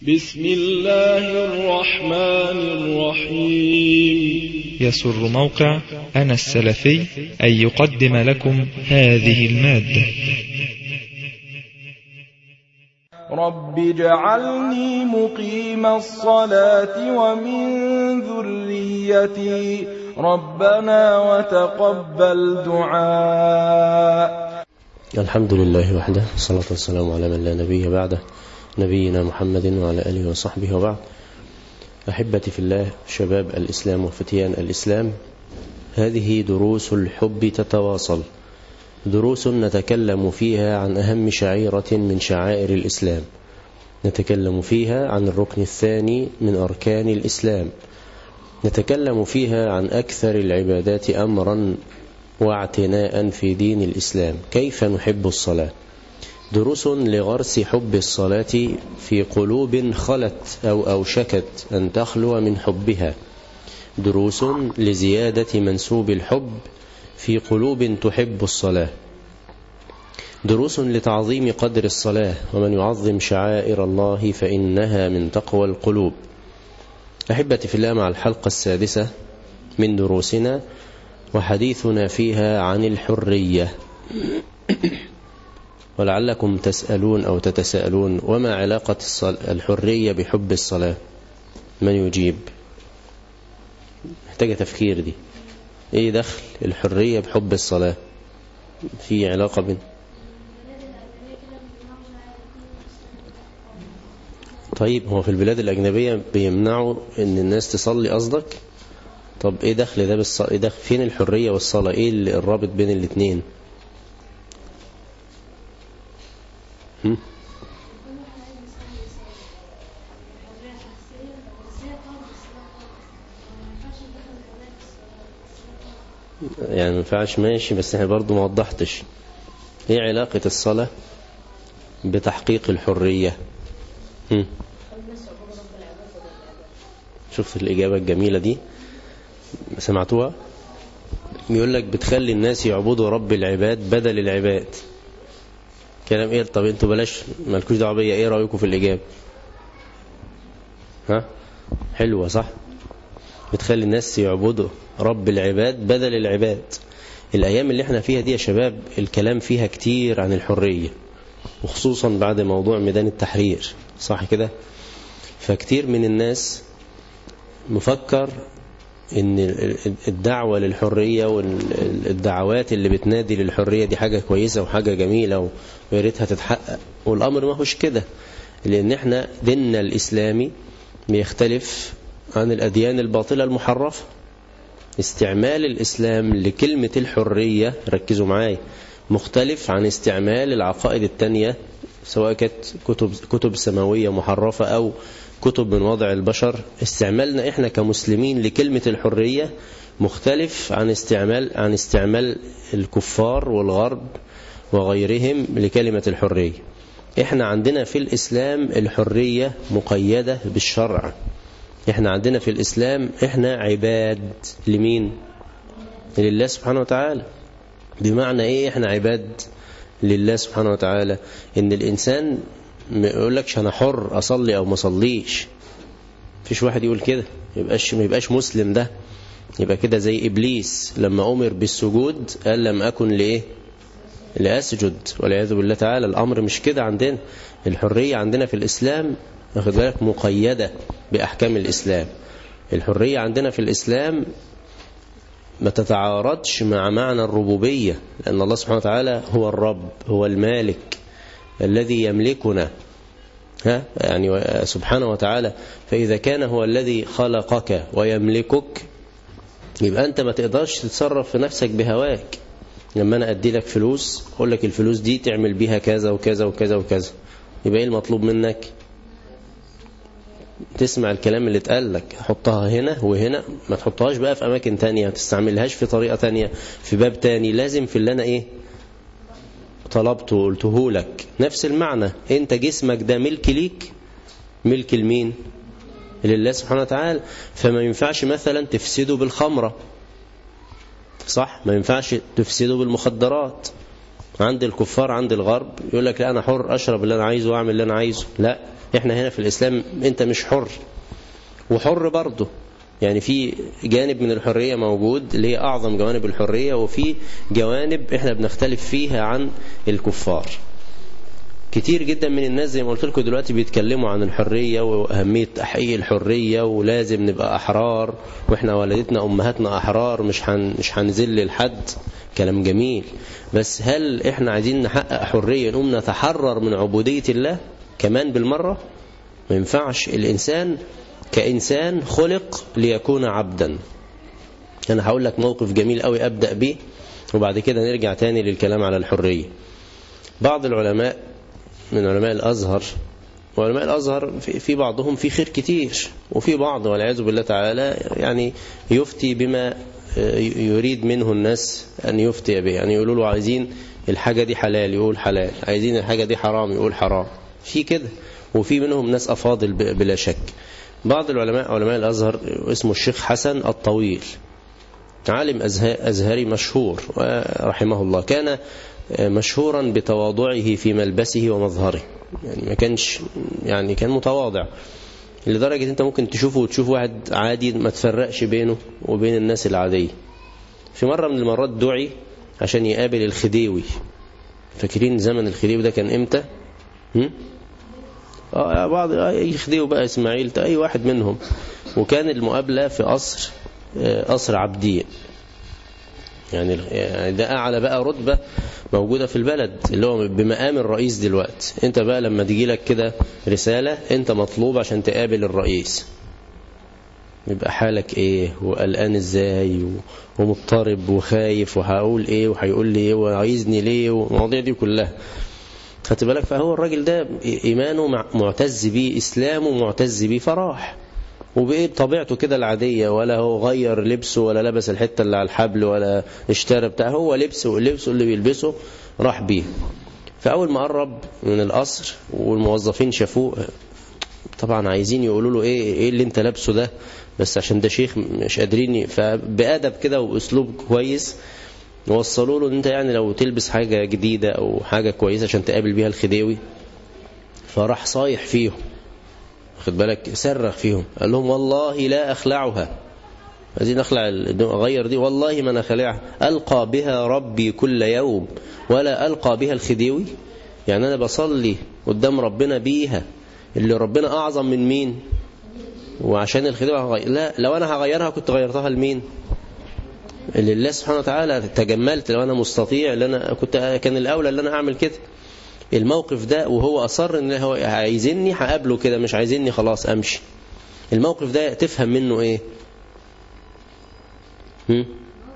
بسم الله الرحمن الرحيم يسر موقع أنا السلفي أن يقدم لكم هذه المادة رب اجعلني مقيم الصلاة ومن ذريتي ربنا وتقبل دعاء الحمد لله وحده الصلاة والسلام على من لا نبي بعده نبينا محمد وعلى آله وصحبه وبعد أحبتي في الله شباب الإسلام وفتيان الإسلام هذه دروس الحب تتواصل دروس نتكلم فيها عن أهم شعيرة من شعائر الإسلام نتكلم فيها عن الركن الثاني من أركان الإسلام نتكلم فيها عن أكثر العبادات أمرا واعتناء في دين الإسلام كيف نحب الصلاة دروس لغرس حب الصلاة في قلوب خلت أو أوشكت أن تخلو من حبها دروس لزيادة منسوب الحب في قلوب تحب الصلاة دروس لتعظيم قدر الصلاة ومن يعظم شعائر الله فإنها من تقوى القلوب أحبتي في الله مع الحلقة السادسة من دروسنا وحديثنا فيها عن الحرية ولعلكم تسألون أو تتساءلون وما علاقة الحرية بحب الصلاة من يجيب محتاجة تفكير دي ايه دخل الحرية بحب الصلاة في علاقة بين طيب هو في البلاد الأجنبية بيمنعوا ان الناس تصلي قصدك طب ايه دخل ده بالصلاة ايه دخل فين الحرية والصلاة ايه الرابط بين الاتنين هم؟ يعني ما ينفعش ماشي بس احنا برضو ما وضحتش ايه علاقة الصلاة بتحقيق الحرية هم؟ شفت الإجابة الجميلة دي سمعتوها بيقول لك بتخلي الناس يعبدوا رب العباد بدل العباد كلام ايه طب انتوا بلاش مالكوش دعوه بيا ايه رايكم في الاجابه ها حلوه صح بتخلي الناس يعبدوا رب العباد بدل العباد الايام اللي احنا فيها دي يا شباب الكلام فيها كتير عن الحريه وخصوصا بعد موضوع ميدان التحرير صح كده فكتير من الناس مفكر ان الدعوة للحرية والدعوات اللي بتنادي للحرية دي حاجة كويسة وحاجة جميلة وياريتها تتحقق والأمر ما هوش كده لأن احنا ديننا الإسلامي بيختلف عن الأديان الباطلة المحرفة استعمال الإسلام لكلمة الحرية ركزوا معاي مختلف عن استعمال العقائد التانية سواء كانت كتب, كتب سماوية محرفة أو كتب من وضع البشر استعمالنا احنا كمسلمين لكلمة الحرية مختلف عن استعمال عن استعمال الكفار والغرب وغيرهم لكلمة الحرية احنا عندنا في الإسلام الحرية مقيدة بالشرع احنا عندنا في الإسلام احنا عباد لمين لله سبحانه وتعالى بمعنى ايه احنا عباد لله سبحانه وتعالى ان الانسان ما يقولكش انا حر اصلي او ما اصليش فيش واحد يقول كده يبقاش ما يبقاش مسلم ده يبقى كده زي ابليس لما امر بالسجود قال لم اكن لايه لاسجد والعياذ بالله تعالى الامر مش كده عندنا الحريه عندنا في الاسلام واخد بالك مقيده باحكام الاسلام الحريه عندنا في الاسلام ما تتعارضش مع معنى الربوبيه لان الله سبحانه وتعالى هو الرب هو المالك الذي يملكنا ها يعني سبحانه وتعالى فإذا كان هو الذي خلقك ويملكك يبقى أنت ما تقدرش تتصرف في نفسك بهواك لما أنا أدي لك فلوس أقول لك الفلوس دي تعمل بيها كذا وكذا وكذا وكذا يبقى إيه المطلوب منك تسمع الكلام اللي اتقال لك حطها هنا وهنا ما تحطهاش بقى في أماكن تانية ما تستعملهاش في طريقة تانية في باب تاني لازم في اللي أنا إيه طلبته وقلته لك نفس المعنى انت جسمك ده ملك ليك ملك لمين لله سبحانه وتعالى فما ينفعش مثلا تفسده بالخمرة صح ما ينفعش تفسده بالمخدرات عند الكفار عند الغرب يقول لك لا أنا حر أشرب اللي أنا عايزه وأعمل اللي أنا عايزه لا احنا هنا في الإسلام انت مش حر وحر برضه يعني في جانب من الحرية موجود اللي هي أعظم جوانب الحرية وفي جوانب احنا بنختلف فيها عن الكفار كتير جدا من الناس زي ما قلت لكم دلوقتي بيتكلموا عن الحرية وأهمية تحقيق الحرية ولازم نبقى أحرار وإحنا والدتنا أمهاتنا أحرار مش هن مش هنذل لحد كلام جميل بس هل إحنا عايزين نحقق حرية نقوم نتحرر من عبودية الله كمان بالمرة ما ينفعش الإنسان كإنسان خلق ليكون عبدا أنا هقول لك موقف جميل قوي أبدأ به وبعد كده نرجع تاني للكلام على الحرية بعض العلماء من علماء الأزهر وعلماء الأزهر في بعضهم في خير كتير وفي بعض والعياذ بالله تعالى يعني يفتي بما يريد منه الناس أن يفتي به يعني يقولوا له عايزين الحاجة دي حلال يقول حلال عايزين الحاجة دي حرام يقول حرام في كده وفي منهم ناس أفاضل بلا شك بعض العلماء علماء الأزهر اسمه الشيخ حسن الطويل عالم أزهري مشهور رحمه الله كان مشهورا بتواضعه في ملبسه ومظهره يعني ما كانش يعني كان متواضع لدرجة انت ممكن تشوفه وتشوف واحد عادي ما تفرقش بينه وبين الناس العادية في مرة من المرات دعي عشان يقابل الخديوي فاكرين زمن الخديوي ده كان امتى هم؟ اه بعض اي خديوي بقى اسماعيل اي واحد منهم وكان المقابلة في قصر قصر عبدية يعني ده أعلى بقى رتبة موجودة في البلد اللي هو بمقام الرئيس دلوقتي انت بقى لما تجي لك كده رسالة انت مطلوب عشان تقابل الرئيس يبقى حالك ايه وقلقان ازاي ومضطرب وخايف وهقول ايه وهيقول لي ايه وعايزني ليه والمواضيع دي كلها خدت بالك فهو الراجل ده ايمانه معتز بيه اسلامه معتز بيه فراح وبإيه بطبيعته كده العادية ولا هو غير لبسه ولا لبس الحتة اللي على الحبل ولا اشترى بتاع هو لبسه لبسه اللي بيلبسه راح بيه فأول ما قرب من القصر والموظفين شافوه طبعا عايزين يقولوا له ايه ايه اللي انت لابسه ده بس عشان ده شيخ مش قادرين فبأدب كده واسلوب كويس وصلوا له ان انت يعني لو تلبس حاجة جديدة او حاجة كويسة عشان تقابل بيها الخديوي فراح صايح فيهم خد بالك صرخ فيهم قال لهم والله لا أخلعها عايزين أخلع أغير دي والله ما أنا خلعها ألقى بها ربي كل يوم ولا ألقى بها الخديوي يعني أنا بصلي قدام ربنا بيها اللي ربنا أعظم من مين وعشان الخديوي هغير لا لو أنا هغيرها كنت غيرتها لمين لله سبحانه وتعالى تجملت لو أنا مستطيع اللي أنا كنت كان الأولى اللي أنا أعمل كده الموقف ده وهو أصر ان هو عايزني هقابله كده مش عايزني خلاص أمشي الموقف ده تفهم منه ايه هم؟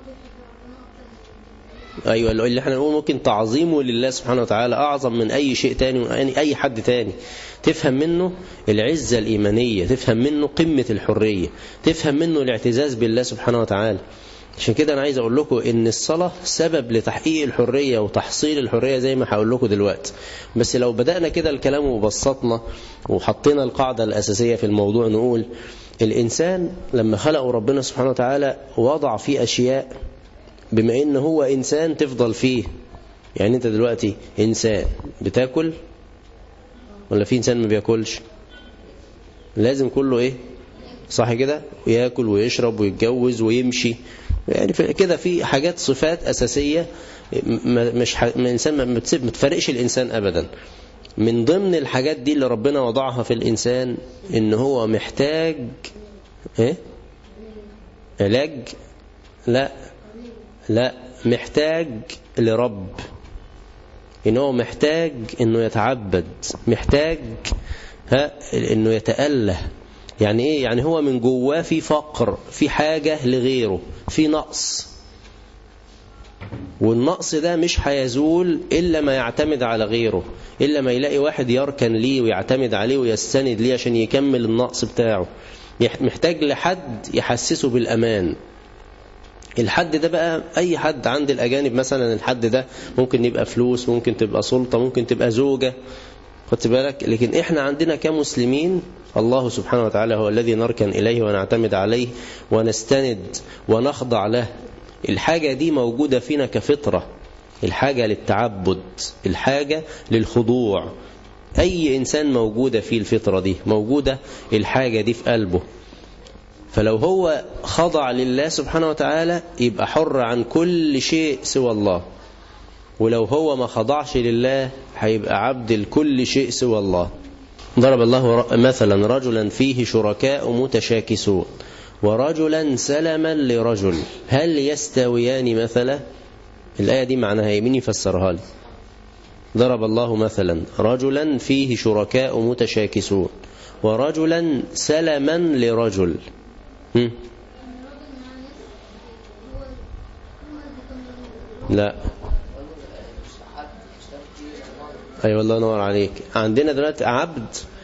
أيوة اللي احنا نقول ممكن تعظيمه لله سبحانه وتعالى أعظم من أي شيء تاني أي حد تاني تفهم منه العزة الإيمانية تفهم منه قمة الحرية تفهم منه الاعتزاز بالله سبحانه وتعالى عشان كده أنا عايز أقول لكم إن الصلاة سبب لتحقيق الحرية وتحصيل الحرية زي ما هقول لكم دلوقتي بس لو بدأنا كده الكلام وبسطنا وحطينا القاعدة الأساسية في الموضوع نقول الإنسان لما خلقه ربنا سبحانه وتعالى وضع فيه أشياء بما إن هو إنسان تفضل فيه يعني أنت دلوقتي إنسان بتاكل ولا في إنسان ما بياكلش لازم كله إيه صح كده وياكل ويشرب ويتجوز ويمشي يعني كده في حاجات صفات أساسية مش ح... الإنسان ما تفرقش الإنسان أبدا من ضمن الحاجات دي اللي ربنا وضعها في الإنسان إن هو محتاج إيه؟ علاج لا لا محتاج لرب إن هو محتاج إنه يتعبد محتاج ها إنه يتأله يعني ايه يعني هو من جواه في فقر في حاجة لغيره في نقص والنقص ده مش هيزول إلا ما يعتمد على غيره إلا ما يلاقي واحد يركن ليه ويعتمد عليه ويستند ليه عشان يكمل النقص بتاعه محتاج لحد يحسسه بالأمان الحد ده بقى أي حد عند الأجانب مثلا الحد ده ممكن يبقى فلوس ممكن تبقى سلطة ممكن تبقى زوجة خدت بالك لكن احنا عندنا كمسلمين الله سبحانه وتعالى هو الذي نركن إليه ونعتمد عليه ونستند ونخضع له الحاجة دي موجودة فينا كفطرة الحاجة للتعبد الحاجة للخضوع أي إنسان موجودة فيه الفطرة دي موجودة الحاجة دي في قلبه فلو هو خضع لله سبحانه وتعالى يبقى حر عن كل شيء سوى الله ولو هو ما خضعش لله هيبقى عبد لكل شيء سوى الله ضرب الله مثلا رجلا فيه شركاء متشاكسون ورجلا سلما لرجل هل يستويان مثلا الآية دي معناها يمين يفسرها لي ضرب الله مثلا رجلا فيه شركاء متشاكسون ورجلا سلما لرجل هم؟ لا أيوة الله ينور عليك عندنا دلوقتي عبد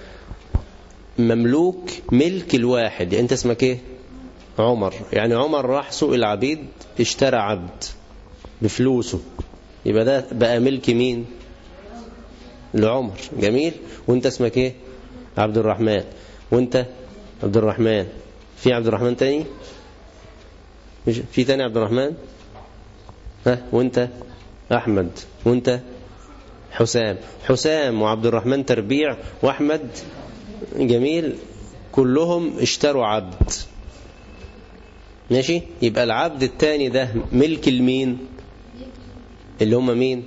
مملوك ملك الواحد انت اسمك ايه عمر يعني عمر راح سوق العبيد اشترى عبد بفلوسه يبقى ده بقى ملك مين لعمر جميل وانت اسمك ايه عبد الرحمن وانت عبد الرحمن في عبد الرحمن تاني مش في تاني عبد الرحمن ها وانت احمد وانت حسام حسام وعبد الرحمن تربيع واحمد جميل كلهم اشتروا عبد ماشي يبقى العبد التاني ده ملك المين اللي هم مين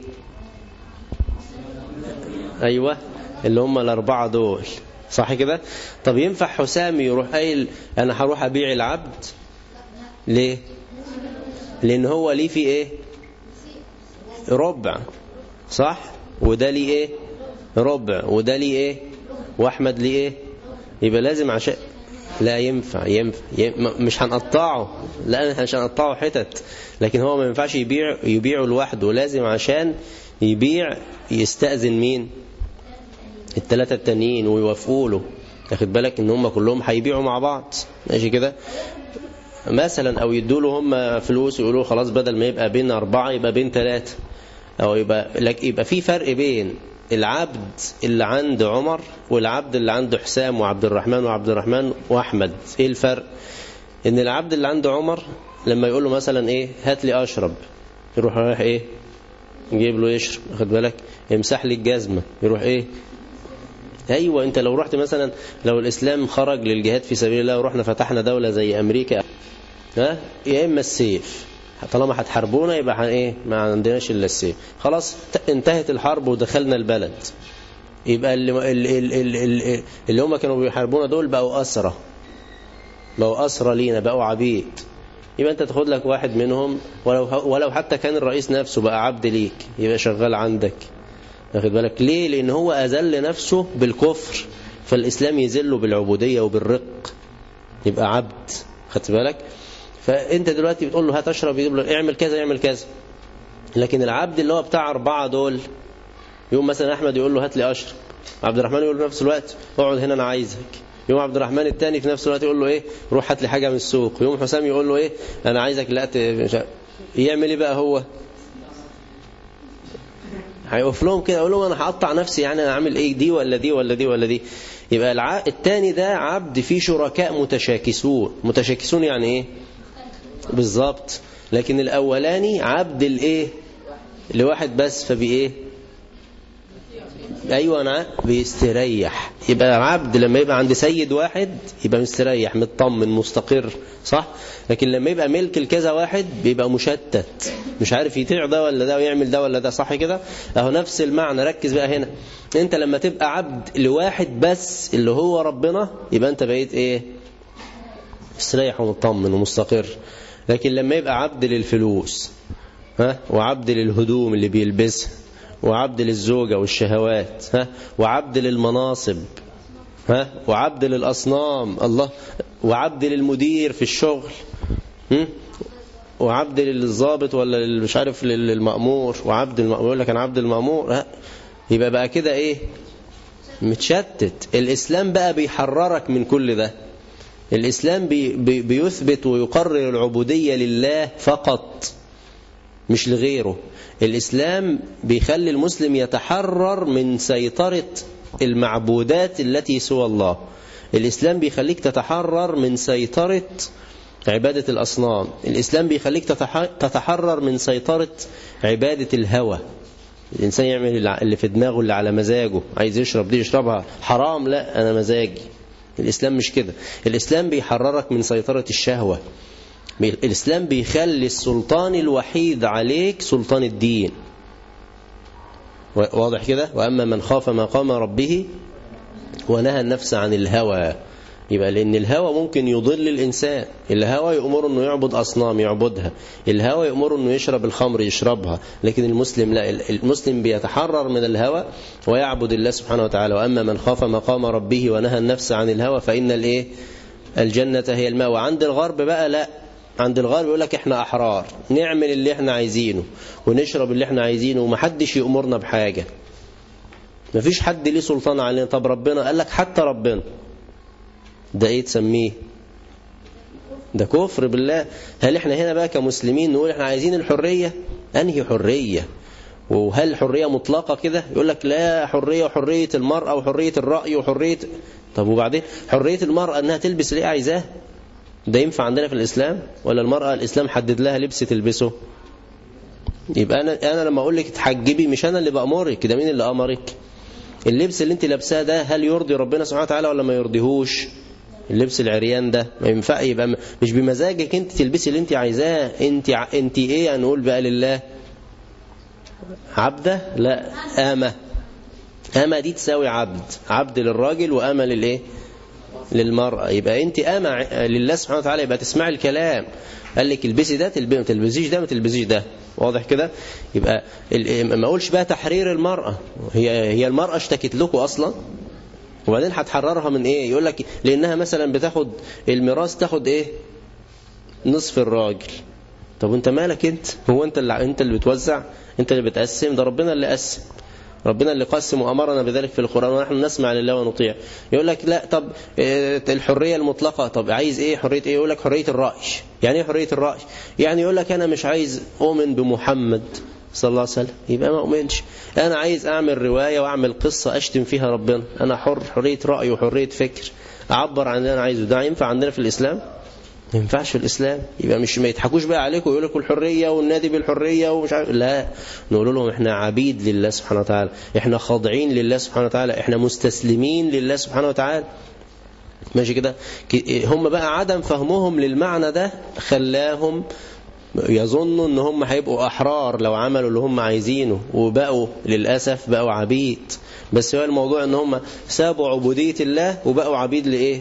ايوه اللي هم الاربعه دول صح كده طب ينفع حسام يروح قايل انا هروح ابيع العبد ليه لان هو ليه في ايه ربع صح وده ليه ايه ربع وده ليه ايه واحمد ليه ايه يبقى لازم عشان لا ينفع ينفع, ينفع. مش هنقطعه لا مش هنقطعه حتت لكن هو ما ينفعش يبيع يبيعه لوحده لازم عشان يبيع يستأذن مين الثلاثة التانيين ويوافقوا له تاخد بالك ان هم كلهم هيبيعوا مع بعض ماشي كده مثلا او يدوا له هم فلوس ويقولوا خلاص بدل ما يبقى بين أربعة يبقى بين ثلاثة او يبقى لك يبقى في فرق بين العبد اللي عند عمر والعبد اللي عنده حسام وعبد الرحمن وعبد الرحمن واحمد ايه الفرق ان العبد اللي عنده عمر لما يقول له مثلا ايه هات لي اشرب يروح رايح ايه يجيب له يشرب واخد بالك يمسح لي الجزمه يروح ايه ايوه انت لو رحت مثلا لو الاسلام خرج للجهاد في سبيل الله ورحنا فتحنا دوله زي امريكا ها يا اما السيف طالما هتحاربونا يبقى ايه ما عندناش الا السيف خلاص انتهت الحرب ودخلنا البلد يبقى اللي اللي, اللي, اللي هم كانوا بيحاربونا دول بقوا اسرى بقوا اسرى لينا بقوا عبيد يبقى انت تاخد لك واحد منهم ولو ولو حتى كان الرئيس نفسه بقى عبد ليك يبقى شغال عندك واخد بالك ليه لان هو اذل نفسه بالكفر فالاسلام يذله بالعبوديه وبالرق يبقى عبد خدت بالك فانت دلوقتي بتقول له هات اشرب يجيب له اعمل كذا اعمل كذا لكن العبد اللي هو بتاع اربعه دول يوم مثلا احمد يقول له هات لي اشرب عبد الرحمن يقول له نفس الوقت اقعد هنا انا عايزك يوم عبد الرحمن الثاني في نفس الوقت يقول له ايه روح هات لي حاجه من السوق يوم حسام يقول له ايه انا عايزك لا يعمل ايه بقى هو هيقف لهم كده اقول لهم انا هقطع نفسي يعني انا اعمل ايه دي ولا دي ولا دي ولا دي يبقى الع... الثاني ده عبد فيه شركاء متشاكسون متشاكسون يعني ايه بالظبط لكن الاولاني عبد الايه لواحد بس فبايه ايوه انا بيستريح يبقى عبد لما يبقى عند سيد واحد يبقى مستريح مطمن مستقر صح لكن لما يبقى ملك لكذا واحد بيبقى مشتت مش عارف يطيع ده ولا ده ويعمل ده ولا ده صح كده اهو نفس المعنى ركز بقى هنا انت لما تبقى عبد لواحد بس اللي هو ربنا يبقى انت بقيت ايه مستريح ومطمن ومستقر لكن لما يبقى عبد للفلوس ها وعبد للهدوم اللي بيلبسها وعبد للزوجة والشهوات ها وعبد للمناصب ها وعبد للأصنام الله وعبد للمدير في الشغل هم؟ وعبد للضابط ولا مش عارف للمأمور وعبد المأمور يقول لك أنا عبد المأمور ها يبقى بقى كده إيه متشتت الإسلام بقى بيحررك من كل ده الإسلام بي بي بيثبت ويقرر العبودية لله فقط مش لغيره الإسلام بيخلي المسلم يتحرر من سيطرة المعبودات التي سوى الله الإسلام بيخليك تتحرر من سيطرة عبادة الأصنام الإسلام بيخليك تتحرر من سيطرة عبادة الهوى الإنسان يعمل اللي في دماغه اللي على مزاجه عايز يشرب دي يشربها حرام لا أنا مزاجي الإسلام مش كده الإسلام بيحررك من سيطرة الشهوة الإسلام بيخلي السلطان الوحيد عليك سلطان الدين واضح كده وأما من خاف مقام ربه ونهى النفس عن الهوى يبقى لأن الهوى ممكن يضل الإنسان الهوى يأمر أنه يعبد أصنام يعبدها الهوى يأمر أنه يشرب الخمر يشربها لكن المسلم لا المسلم بيتحرر من الهوى ويعبد الله سبحانه وتعالى وأما من خاف مقام ربه ونهى النفس عن الهوى فإن الإيه الجنة هي الماء وعند الغرب بقى لا عند الغرب يقول لك احنا أحرار نعمل اللي احنا عايزينه ونشرب اللي احنا عايزينه ومحدش يأمرنا بحاجة مفيش حد ليه سلطان علينا طب ربنا قال لك حتى ربنا ده ايه تسميه ده كفر بالله هل احنا هنا بقى كمسلمين نقول احنا عايزين الحرية انهي حرية وهل حرية مطلقة كده يقول لك لا حرية وحرية المرأة وحرية الرأي وحرية طب وبعدين حرية المرأة انها تلبس اللي عايزاه ده ينفع عندنا في الإسلام ولا المرأة الإسلام حدد لها لبس تلبسه يبقى أنا, أنا لما أقول لك تحجبي مش أنا اللي بأمرك ده مين اللي أمرك اللبس اللي انت لابساه ده هل يرضي ربنا سبحانه وتعالى ولا ما يرضيهوش اللبس العريان ده ما ينفع يبقى مش بمزاجك انت تلبسي اللي انت عايزاه انت انت ايه هنقول بقى لله عبده لا امه امه دي تساوي عبد عبد للراجل وامه للايه للمرأة يبقى انت امة لله سبحانه وتعالى يبقى تسمعي الكلام قال لك البسي ده ما تلبسيش ده ما تلبسيش ده واضح كده يبقى ما اقولش بقى تحرير المرأة هي هي المرأة اشتكت لكم اصلا وبعدين هتحررها من ايه يقول لك لانها مثلا بتاخد الميراث تاخد ايه نصف الراجل طب انت مالك انت هو انت اللي انت اللي بتوزع انت اللي بتقسم ده ربنا اللي قسم ربنا اللي قسم وأمرنا بذلك في القرآن ونحن نسمع لله ونطيع يقول لك لا طب الحرية المطلقة طب عايز ايه حرية ايه يقول لك حرية الرأي يعني ايه حرية الرأي يعني يقول لك أنا مش عايز أؤمن بمحمد صلى الله عليه وسلم يبقى ما أؤمنش أنا عايز أعمل رواية وأعمل قصة أشتم فيها ربنا أنا حر حرية رأي وحرية فكر أعبر عن اللي أنا عايزه ده ينفع عندنا في الإسلام ما ينفعش في الإسلام يبقى مش ما يضحكوش بقى عليكم ويقول لكم الحرية والنادي بالحرية ومش عارف لا نقول لهم احنا عبيد لله سبحانه وتعالى احنا خاضعين لله سبحانه وتعالى احنا مستسلمين لله سبحانه وتعالى ماشي كده هم بقى عدم فهمهم للمعنى ده خلاهم يظنوا ان هم هيبقوا احرار لو عملوا اللي هم عايزينه وبقوا للاسف بقوا عبيد بس هو الموضوع ان هم سابوا عبودية الله وبقوا عبيد لايه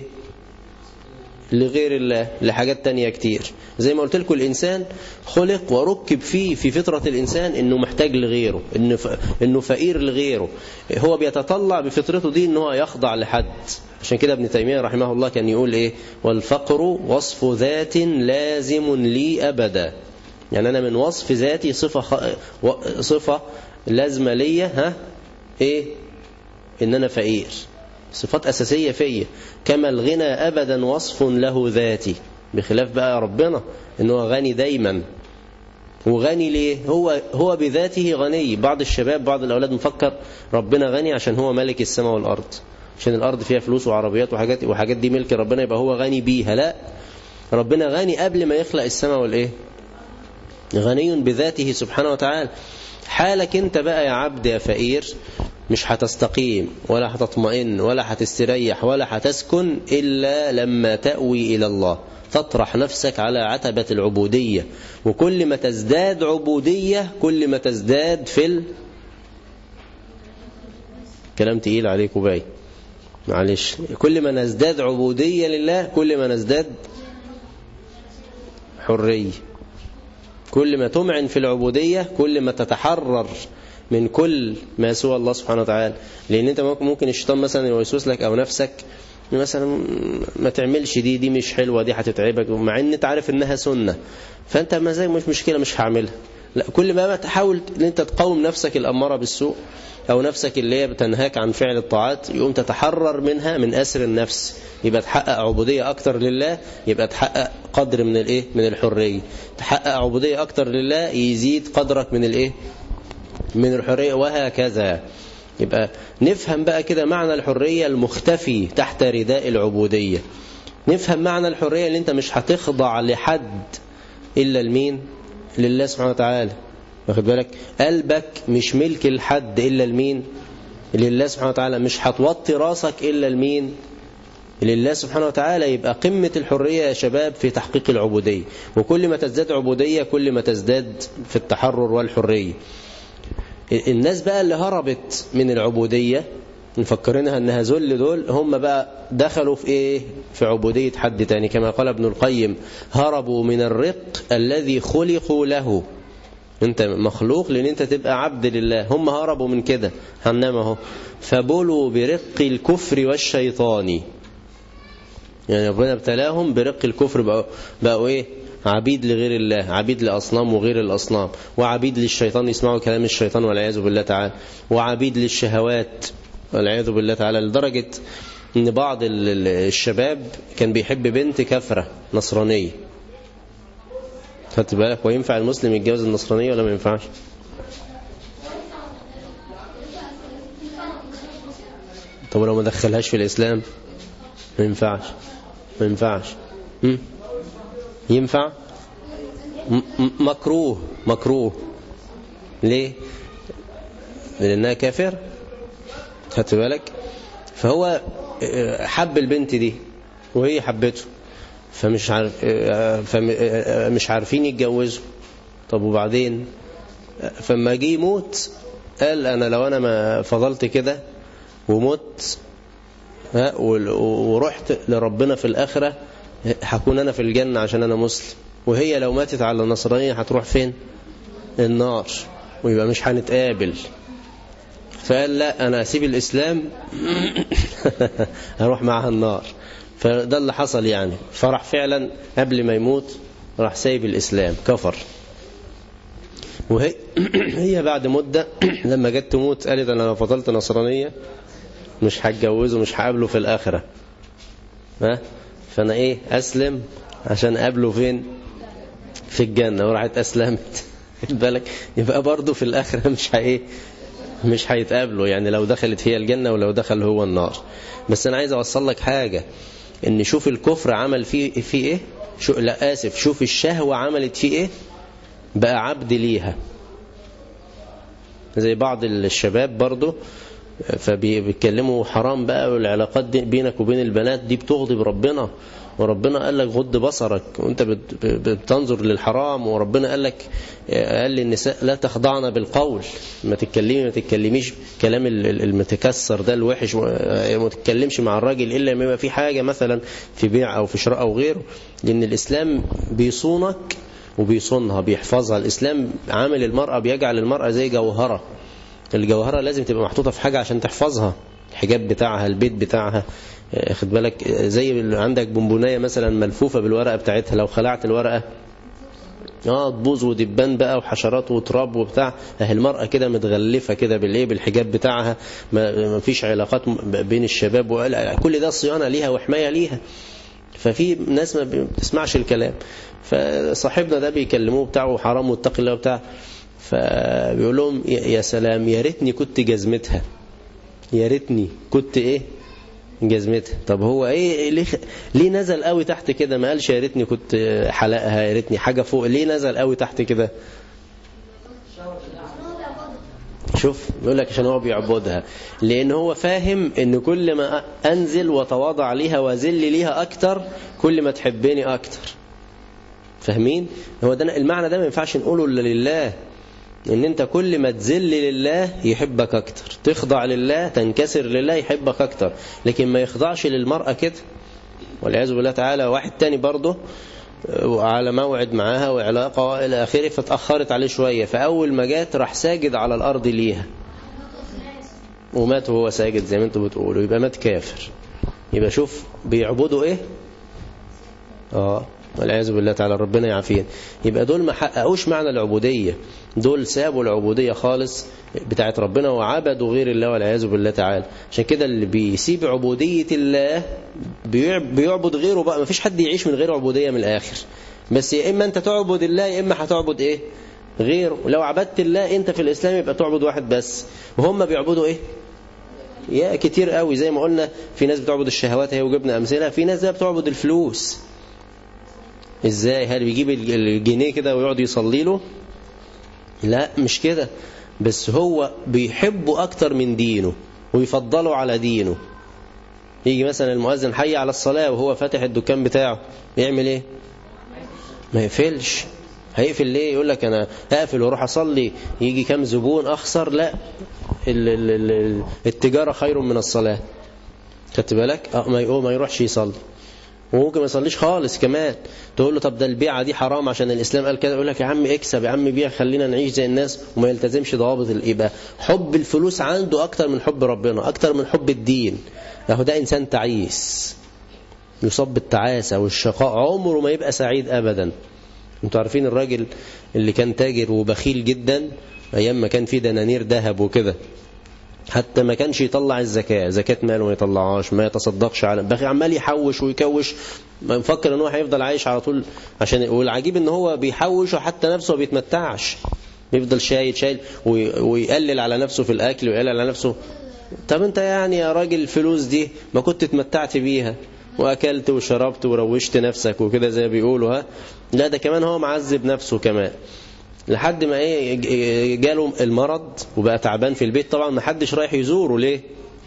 لغير الله لحاجات تانية كتير زي ما قلت لكم الإنسان خلق وركب فيه في فطرة الإنسان إنه محتاج لغيره إنه, ف... إنه فقير لغيره هو بيتطلع بفطرته دي إنه يخضع لحد عشان كده ابن تيمية رحمه الله كان يقول إيه والفقر وصف ذات لازم لي أبدا يعني أنا من وصف ذاتي صفة, خ... و... صفة لازمة لي ها إيه إن أنا فقير صفات أساسية فيا كما الغنى أبدا وصف له ذاتي بخلاف بقى ربنا إنه غني دايما وغني ليه هو هو بذاته غني بعض الشباب بعض الأولاد مفكر ربنا غني عشان هو ملك السماء والأرض عشان الأرض فيها فلوس وعربيات وحاجات وحاجات دي ملك ربنا يبقى هو غني بيها لا ربنا غني قبل ما يخلق السماء والإيه غني بذاته سبحانه وتعالى حالك انت بقى يا عبد يا فقير مش هتستقيم ولا هتطمئن ولا هتستريح ولا هتسكن إلا لما تأوي إلى الله تطرح نفسك على عتبة العبودية وكل ما تزداد عبودية كل ما تزداد في ال... كلام تقيل عليكم باي معلش كل ما نزداد عبودية لله كل ما نزداد حرية كل ما تمعن في العبودية كل ما تتحرر من كل ما سوى الله سبحانه وتعالى لأن أنت ممكن الشيطان مثلا يوسوس لك أو نفسك مثلا ما تعملش دي دي مش حلوة دي هتتعبك مع ان انت عارف انها سنة فانت ما زي مش مشكلة مش هعملها لا كل ما تحاول ان انت تقاوم نفسك الأمارة بالسوء أو نفسك اللي هي بتنهاك عن فعل الطاعات يقوم تتحرر منها من أسر النفس يبقى تحقق عبودية أكتر لله يبقى تحقق قدر من الإيه من الحرية تحقق عبودية أكتر لله يزيد قدرك من الإيه من الحرية وهكذا يبقى نفهم بقى كده معنى الحرية المختفي تحت رداء العبودية نفهم معنى الحرية اللي انت مش هتخضع لحد إلا المين لله سبحانه وتعالى واخد بالك قلبك مش ملك لحد إلا لمين لله سبحانه وتعالى مش هتوطي راسك إلا لمين لله سبحانه وتعالى يبقى قمة الحرية يا شباب في تحقيق العبودية وكل ما تزداد عبودية كل ما تزداد في التحرر والحرية الناس بقى اللي هربت من العبودية مفكرينها انها ذل دول هم بقى دخلوا في ايه في عبودية حد تاني كما قال ابن القيم هربوا من الرق الذي خلقوا له انت مخلوق لان انت تبقى عبد لله هم هربوا من كده هنما اهو فبلوا برق الكفر والشيطان يعني ربنا ابتلاهم برق الكفر بقوا, بقوا ايه عبيد لغير الله عبيد لأصنام وغير الأصنام وعبيد للشيطان يسمعوا كلام الشيطان والعياذ بالله تعالى وعبيد للشهوات والعياذ بالله تعالى لدرجة ان بعض الشباب كان بيحب بنت كفرة نصرانية خدت بالك وينفع المسلم يتجوز النصرانية ولا ما ينفعش طب لو ما دخلهاش في الإسلام ما ينفعش ما ينفعش م? ينفع م مكروه مكروه ليه لأنها كافر خدت بالك فهو حب البنت دي وهي حبته فمش عارف فمش عارفين يتجوزوا طب وبعدين فما جه يموت قال انا لو انا ما فضلت كده ومت ورحت لربنا في الاخره هكون انا في الجنه عشان انا مسلم وهي لو ماتت على النصرانيه هتروح فين النار ويبقى مش هنتقابل فقال لا انا اسيب الاسلام هروح معها النار فده اللي حصل يعني فرح فعلا قبل ما يموت راح سايب الإسلام كفر وهي هي بعد مدة لما جت تموت قالت أنا لو فضلت نصرانية مش هتجوزه مش هقابله في الآخرة ها فأنا إيه أسلم عشان أقابله فين في الجنة وراحت أسلمت بالك يبقى برضه في الآخرة مش هإيه مش هيتقابلوا يعني لو دخلت هي الجنة ولو دخل هو النار بس أنا عايز أوصل لك حاجة ان شوف الكفر عمل فيه فيه ايه شو لا اسف شوف الشهوة عملت فيه ايه بقى عبد ليها زي بعض الشباب برضه فبيتكلموا حرام بقى والعلاقات دي بينك وبين البنات دي بتغضب ربنا وربنا قال لك غض بصرك وانت بتنظر للحرام وربنا قال لك قال للنساء لا تخضعن بالقول ما تتكلمي ما تتكلميش كلام المتكسر ده الوحش ما تتكلمش مع الراجل الا لما يبقى في حاجه مثلا في بيع او في شراء او غيره لان الاسلام بيصونك وبيصونها بيحفظها الاسلام عامل المراه بيجعل المراه زي جوهره الجوهره لازم تبقى محطوطه في حاجه عشان تحفظها الحجاب بتاعها البيت بتاعها خد بالك زي عندك بونبونايه مثلا ملفوفه بالورقه بتاعتها لو خلعت الورقه اه تبوظ ودبان بقى وحشرات وتراب وبتاع اهي المرأة كده متغلفة كده بالايه بالحجاب بتاعها ما فيش علاقات بين الشباب كل ده صيانة ليها وحماية ليها ففي ناس ما بتسمعش الكلام فصاحبنا ده بيكلموه بتاعه حرام واتقي الله بتاع فبيقول لهم يا سلام يا ريتني كنت جزمتها يا ريتني كنت ايه جزمتها طب هو ايه ليه ليه نزل قوي تحت كده ما قالش يا ريتني كنت حلقها يا ريتني حاجه فوق ليه نزل قوي تحت كده شوف بيقول لك عشان هو بيعبدها لان هو فاهم ان كل ما انزل وتواضع ليها وذل ليها اكتر كل ما تحبني اكتر فاهمين هو ده المعنى ده ما ينفعش نقوله الا لله ان انت كل ما تذل لله يحبك اكتر تخضع لله تنكسر لله يحبك اكتر لكن ما يخضعش للمرأة كده والعياذ بالله تعالى واحد تاني برضه على موعد معاها وعلاقة إلى آخره فتأخرت عليه شوية فأول ما جات راح ساجد على الأرض ليها ومات وهو ساجد زي ما انتم بتقولوا يبقى مات كافر يبقى شوف بيعبدوا ايه اه والعياذ بالله تعالى ربنا يعافينا يبقى دول ما حققوش معنى العبودية دول سابوا العبودية خالص بتاعت ربنا وعبدوا غير الله والعياذ بالله تعالى عشان كده اللي بيسيب عبودية الله بيعبد غيره بقى ما فيش حد يعيش من غير عبودية من الآخر بس يا إما أنت تعبد الله يا إما هتعبد إيه غيره لو عبدت الله أنت في الإسلام يبقى تعبد واحد بس وهم بيعبدوا إيه يا كتير قوي زي ما قلنا في ناس بتعبد الشهوات هي وجبنا أمثلة في ناس بقى بتعبد الفلوس ازاي هل بيجيب الجنيه كده ويقعد يصلي له لا مش كده بس هو بيحبه أكتر من دينه ويفضله على دينه يجي مثلا المؤذن حي على الصلاة وهو فاتح الدكان بتاعه يعمل ايه ما يقفلش هيقفل ليه يقول لك انا هقفل واروح اصلي يجي كام زبون اخسر لا ال ال ال التجارة خير من الصلاة خدت بالك اه ما يقوم ما يروحش يصلي وممكن ما يصليش خالص كمان تقول له طب ده البيعة دي حرام عشان الإسلام قال كده يقول لك يا عم اكسب يا عم بيع خلينا نعيش زي الناس وما يلتزمش ضوابط الإباء حب الفلوس عنده أكتر من حب ربنا أكتر من حب الدين له ده إنسان تعيس يصاب بالتعاسة والشقاء عمره ما يبقى سعيد أبدا انتوا عارفين الراجل اللي كان تاجر وبخيل جدا أيام ما كان في دنانير ذهب وكده حتى ما كانش يطلع الزكاة زكاة ماله ما يطلعهاش ما يتصدقش على بخي عمال يحوش ويكوش مفكر ان هو هيفضل عايش على طول عشان والعجيب ان هو بيحوش وحتى نفسه ما بيتمتعش بيفضل شايل شايل ويقلل على نفسه في الاكل ويقلل على نفسه طب انت يعني يا راجل الفلوس دي ما كنت اتمتعت بيها واكلت وشربت وروشت نفسك وكده زي بيقولوا ها لا ده كمان هو معذب نفسه كمان لحد ما ايه جاله المرض وبقى تعبان في البيت طبعا ما حدش رايح يزوره ليه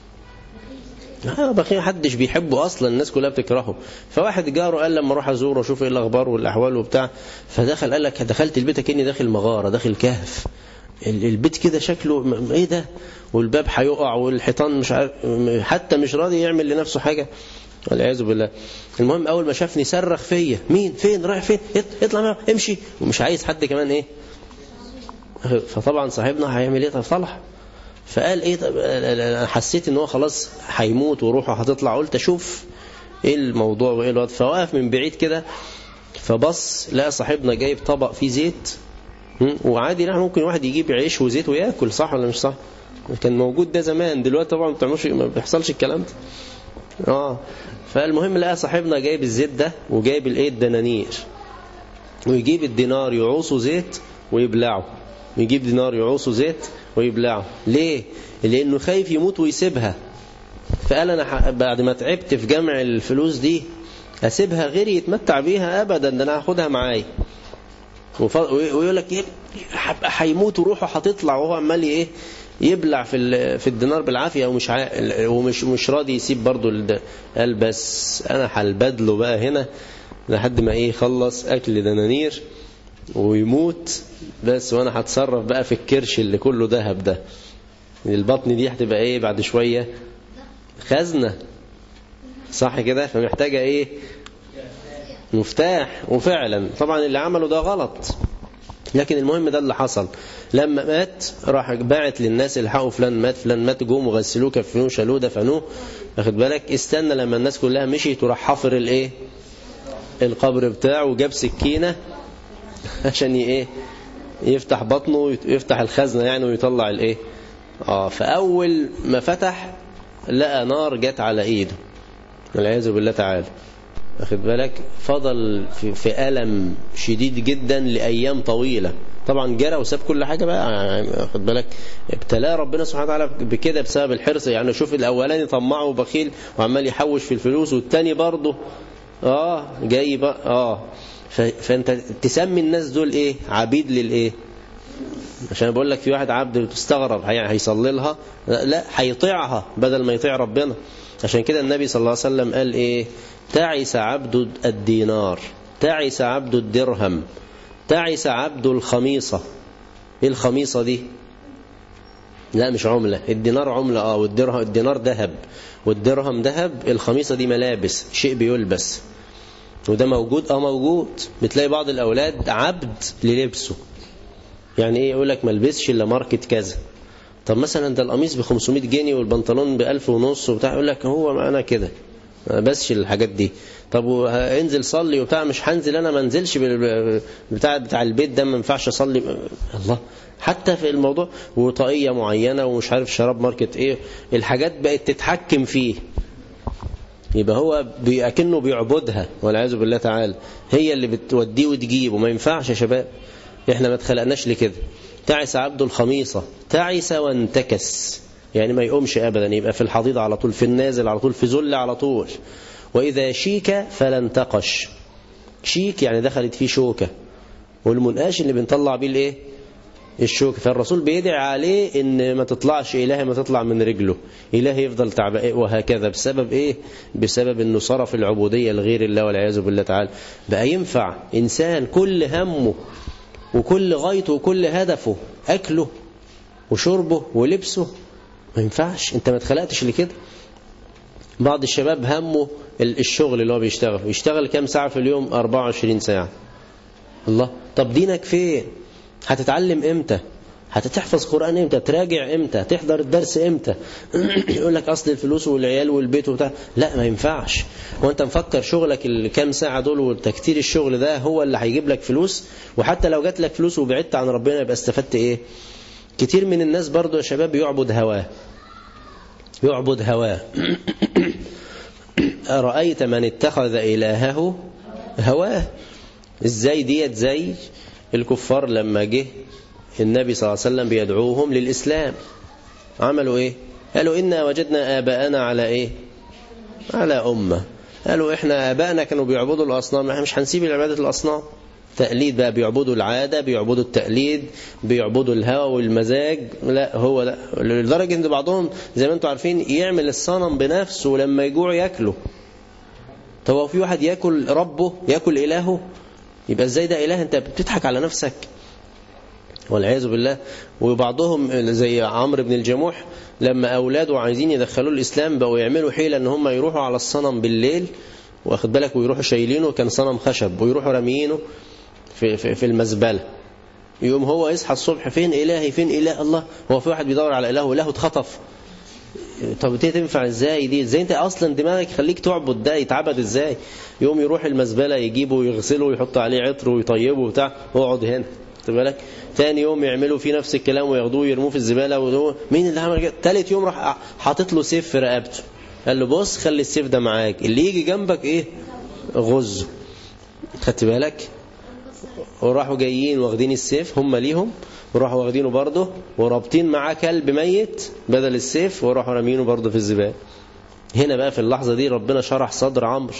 بقي حدش بيحبه اصلا الناس كلها بتكرهه فواحد جاره قال لما اروح ازوره اشوف ايه الاخبار والاحوال وبتاع فدخل قال لك دخلت البيت كاني داخل مغاره داخل كهف البيت كده شكله ايه ده والباب هيقع والحيطان مش عارف حتى مش راضي يعمل لنفسه حاجه والعياذ بالله المهم اول ما شافني صرخ فيا مين فين رايح فين اطلع معه امشي ومش عايز حد كمان ايه فطبعا صاحبنا هيعمل ايه طب طلع فقال ايه طب انا حسيت ان هو خلاص هيموت وروحه هتطلع قلت اشوف ايه الموضوع وايه الوضع فوقف من بعيد كده فبص لقى صاحبنا جايب طبق فيه زيت وعادي لا ممكن واحد يجيب عيش وزيت وياكل صح ولا مش صح كان موجود ده زمان دلوقتي طبعا ما بتعملوش ما بيحصلش الكلام ده اه فالمهم لقى صاحبنا جايب الزيت ده وجايب الايه الدنانير ويجيب الدينار يعوصه زيت ويبلعه يجيب دينار يعوصه زيت ويبلعه ليه لانه خايف يموت ويسيبها فقال انا بعد ما تعبت في جمع الفلوس دي اسيبها غيري يتمتع بيها ابدا ده انا هاخدها معايا ويقول لك ايه هيموت وروحه هتطلع وهو عمال ايه يبلع في في الدينار بالعافيه ومش ع... ومش مش راضي يسيب برضه قال بس انا هلبدله بقى هنا لحد ما ايه يخلص اكل دنانير ويموت بس وانا هتصرف بقى في الكرش اللي كله ذهب ده البطن دي هتبقى ايه بعد شويه خزنه صح كده فمحتاجه ايه مفتاح وفعلا طبعا اللي عمله ده غلط لكن المهم ده اللي حصل لما مات راح باعت للناس الحقوا فلان مات فلان مات جم وغسلوه كفنوه شالوه دفنوه واخد بالك استنى لما الناس كلها مشيت وراح حفر الايه القبر بتاعه وجاب سكينه عشان ايه يفتح بطنه ويفتح الخزنه يعني ويطلع الايه اه فاول ما فتح لقى نار جت على ايده والعياذ بالله تعالى واخد بالك فضل في, في ألم شديد جدا لأيام طويلة طبعا جرى وساب كل حاجة بقى واخد بالك ابتلاه ربنا سبحانه وتعالى بكده بسبب الحرص يعني شوف الأولاني طمعه وبخيل وعمال يحوش في الفلوس والتاني برضه اه جاي بقى اه فانت تسمي الناس دول ايه عبيد للايه عشان بقول لك في واحد عبد تستغرب هيصلي لها لا هيطيعها بدل ما يطيع ربنا عشان كده النبي صلى الله عليه وسلم قال ايه تعس عبد الدينار تعس عبد الدرهم تعس عبد الخميصة ايه الخميصة دي لا مش عملة الدينار عملة اه والدرهم الدينار ذهب والدرهم ذهب الخميصة دي ملابس شيء بيلبس وده موجود اه موجود بتلاقي بعض الاولاد عبد للبسه يعني ايه يقول لك ما البسش الا ماركه كذا طب مثلا ده القميص ب 500 جنيه والبنطلون ب 1000 ونص وبتاع يقول لك هو معانا كده ما بسش الحاجات دي طب انزل صلي وبتاع مش هنزل انا ما انزلش بتاع بتاع البيت ده ما ينفعش اصلي الله حتى في الموضوع وطاقيه معينه ومش عارف شراب ماركت ايه الحاجات بقت تتحكم فيه يبقى هو اكنه بيعبدها والعياذ بالله تعالى هي اللي بتوديه وتجيبه ما ينفعش يا شباب احنا ما اتخلقناش لكده تعس عبد الخميصة تعس وانتكس يعني ما يقومش ابدا يبقى في الحضيض على طول في النازل على طول في ذل على طول واذا شيك فلا انتقش شيك يعني دخلت فيه شوكة والمنقاش اللي بنطلع بيه الايه الشوكة فالرسول بيدعي عليه ان ما تطلعش إله ما تطلع من رجله إله يفضل تعبان وهكذا بسبب إيه بسبب أنه صرف العبودية لغير الله والعياذ بالله تعالى بقى ينفع إنسان كل همه وكل غايته وكل هدفه أكله وشربه ولبسه ما ينفعش انت ما اتخلقتش لكده بعض الشباب همه الشغل اللي هو بيشتغل يشتغل كام ساعة في اليوم 24 ساعة الله طب دينك فين هتتعلم امتى هتتحفظ قرآن امتى تراجع امتى تحضر الدرس امتى يقول لك اصل الفلوس والعيال والبيت وبتاع لا ما ينفعش هو انت مفكر شغلك الكام ساعة دول وتكتير الشغل ده هو اللي هيجيب لك فلوس وحتى لو جات لك فلوس وبعدت عن ربنا يبقى استفدت ايه كتير من الناس برضو يا شباب يعبد هواه يعبد هواه أرأيت من اتخذ إلهه هواه ازاي ديت زي الكفار لما جه النبي صلى الله عليه وسلم بيدعوهم للإسلام عملوا ايه قالوا إنا وجدنا آباءنا على ايه على أمة قالوا احنا آباءنا كانوا بيعبدوا الأصنام احنا مش هنسيب عبادة الأصنام تقليد بقى بيعبدوا العادة بيعبدوا التقليد بيعبدوا الهوى والمزاج لا هو لا لدرجة ان بعضهم زي ما انتم عارفين يعمل الصنم بنفسه ولما يجوع ياكله طب هو في واحد ياكل ربه ياكل إلهه يبقى ازاي ده إله انت بتضحك على نفسك والعياذ بالله وبعضهم زي عمرو بن الجموح لما أولاده عايزين يدخلوا الإسلام بقوا يعملوا حيلة ان هم يروحوا على الصنم بالليل واخد بالك ويروحوا شايلينه كان صنم خشب ويروحوا راميينه في, في, في المزبلة يوم هو يصحى الصبح فين إلهي فين إله الله هو في واحد بيدور على إله إله اتخطف طب دي تنفع ازاي دي ازاي انت اصلا دماغك خليك تعبد ده يتعبد ازاي يوم يروح المزبله يجيبه ويغسله ويحط عليه عطر ويطيبه وبتاع اقعد هنا خد بالك تاني يوم يعملوا فيه نفس الكلام وياخدوه ويرموه في الزباله وهو مين اللي عمل كده تالت يوم راح حاطط له سيف في رقبته قال له بص خلي السيف ده معاك اللي يجي جنبك ايه غزه خدت بالك وراحوا جايين واخدين السيف هم ليهم وراحوا واخدينه برضه ورابطين معاه كلب ميت بدل السيف وراحوا رامينه برضه في الزباله هنا بقى في اللحظة دي ربنا شرح صدر عمرو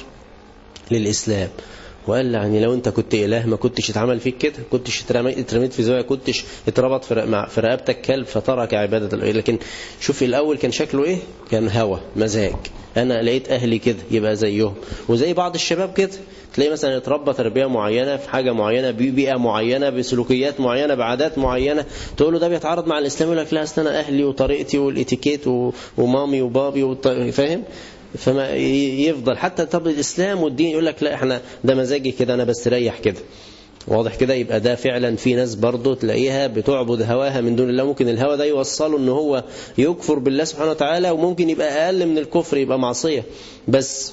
للإسلام وقال يعني لو انت كنت إله ما كنتش اتعمل فيك كده كنتش اترميت في زاوية كنتش اتربط في رقبتك كلب فترك عبادة الله لكن شوف الأول كان شكله ايه كان هوى مزاج أنا لقيت أهلي كده يبقى زيهم وزي بعض الشباب كده تلاقي مثلا اتربى تربية معينة في حاجة معينة ببيئة معينة بسلوكيات معينة بعادات معينة تقول له ده بيتعارض مع الإسلام يقول لك لا أصل أنا أهلي وطريقتي والإتيكيت ومامي وبابي وط... فاهم فما يفضل حتى طب الإسلام والدين يقول لك لا احنا ده مزاجي كده أنا بستريح كده واضح كده يبقى ده فعلا في ناس برضه تلاقيها بتعبد هواها من دون الله ممكن الهوى ده يوصله ان هو يكفر بالله سبحانه وتعالى وممكن يبقى أقل من الكفر يبقى معصية بس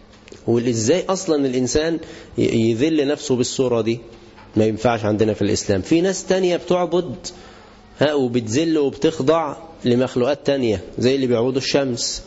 وازاي اصلا الانسان يذل نفسه بالصورة دي ما ينفعش عندنا في الاسلام في ناس تانية بتعبد ها وبتذل وبتخضع لمخلوقات تانية زي اللي بيعبدوا الشمس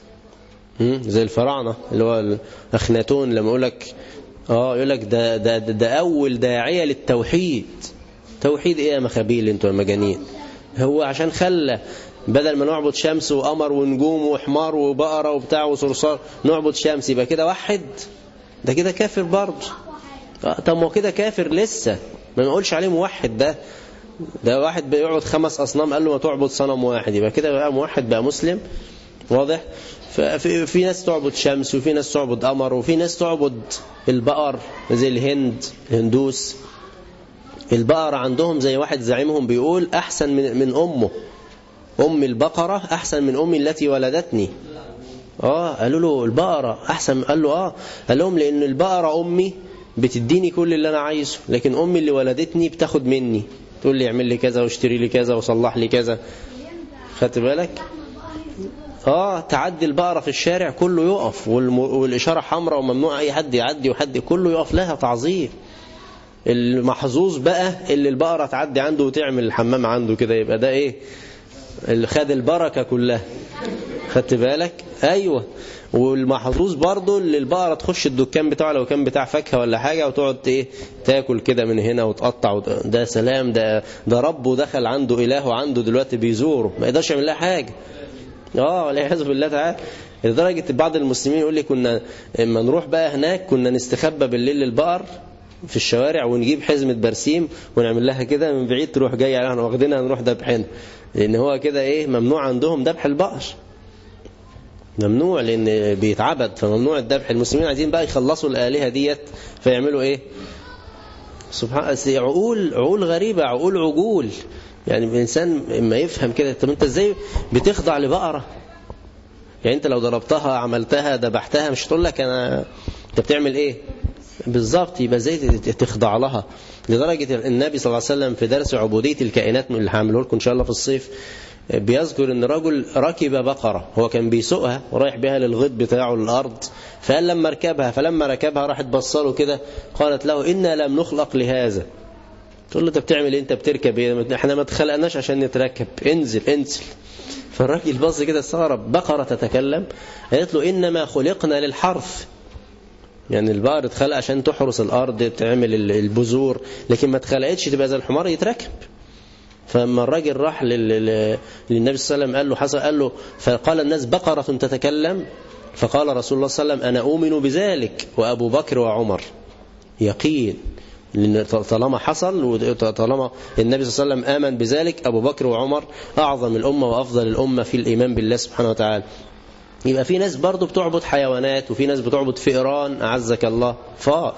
زي الفراعنة اللي هو اخناتون لما يقول لك اه يقول لك ده, ده, ده, ده اول داعية للتوحيد توحيد ايه يا مخابيل انتوا المجانين هو عشان خلى بدل ما نعبد شمس وقمر ونجوم وحمار وبقرة وبتاع وصرصار نعبد شمس يبقى كده واحد ده كده كافر برضه طب ما كده كافر لسه ما نقولش عليه موحد ده ده واحد بيعبد خمس أصنام قال له ما تعبد صنم واحد يبقى كده بقى موحد بقى مسلم واضح ففي في ناس تعبد شمس وفي ناس تعبد قمر وفي ناس تعبد البقر زي الهند الهندوس البقر عندهم زي واحد زعيمهم بيقول أحسن من من أمه أم البقرة أحسن من أمي التي ولدتني آه قالوا له البقرة أحسن قال له آه قال لهم لأن البقرة أمي بتديني كل اللي أنا عايزه لكن أمي اللي ولدتني بتاخد مني تقول لي اعمل لي كذا واشتري لي كذا وصلح لي كذا خدت بالك اه تعدي البقرة في الشارع كله يقف والم... والإشارة حمراء وممنوع أي حد يعدي وحد كله يقف لها تعظيم المحظوظ بقى اللي البقرة تعدي عنده وتعمل الحمام عنده كده يبقى ده ايه اللي خد البركة كلها خدت بالك ايوه والمحظوظ برضه اللي البقرة تخش الدكان بتاعه لو كان بتاع فاكهة ولا حاجة وتقعد ايه تاكل كده من هنا وتقطع وت... ده سلام ده ده ربه دخل عنده إله وعنده دلوقتي بيزوره ما يقدرش يعمل لها حاجة اه والعياذ بالله تعالى لدرجة بعض المسلمين يقول لي كنا لما نروح بقى هناك كنا نستخبى بالليل للبقر في الشوارع ونجيب حزمة برسيم ونعمل لها كده من بعيد تروح جاية عليها واخدينها نروح ذبحنا لأن هو كده إيه ممنوع عندهم ذبح البقر ممنوع لأن بيتعبد فممنوع الذبح المسلمين عايزين بقى يخلصوا الآلهة ديت فيعملوا إيه سبحان عقول عقول غريبة عقول عجول يعني الإنسان ما يفهم كده طب أنت إزاي بتخضع لبقرة يعني أنت لو ضربتها عملتها ذبحتها مش هتقول لك أنا أنت بتعمل إيه بالظبط يبقى ازاي تخضع لها لدرجة النبي صلى الله عليه وسلم في درس عبودية الكائنات اللي هعمله لكم إن شاء الله في الصيف بيذكر ان رجل ركب بقرة هو كان بيسوقها ورايح بها للغيط بتاعه الأرض فقال لما ركبها فلما ركبها راحت بصله كده قالت له إنا لم نخلق لهذا تقول له انت بتعمل ايه انت بتركب ايه احنا ما اتخلقناش عشان نتركب انزل انزل فالراجل بص كده استغرب بقرة تتكلم قالت له إنما خلقنا للحرث يعني البقر اتخلق عشان تحرس الأرض تعمل البذور لكن ما اتخلقتش تبقى زي الحمار يتركب فلما الراجل راح للنبي صلى الله عليه وسلم قال له حصل قال له فقال الناس بقرة تتكلم فقال رسول الله صلى الله عليه وسلم أنا أؤمن بذلك وأبو بكر وعمر يقين لأن طالما حصل وطالما النبي صلى الله عليه وسلم آمن بذلك أبو بكر وعمر أعظم الأمة وأفضل الأمة في الإيمان بالله سبحانه وتعالى يبقى في ناس برضو بتعبد حيوانات وفي ناس بتعبد فئران أعزك الله فار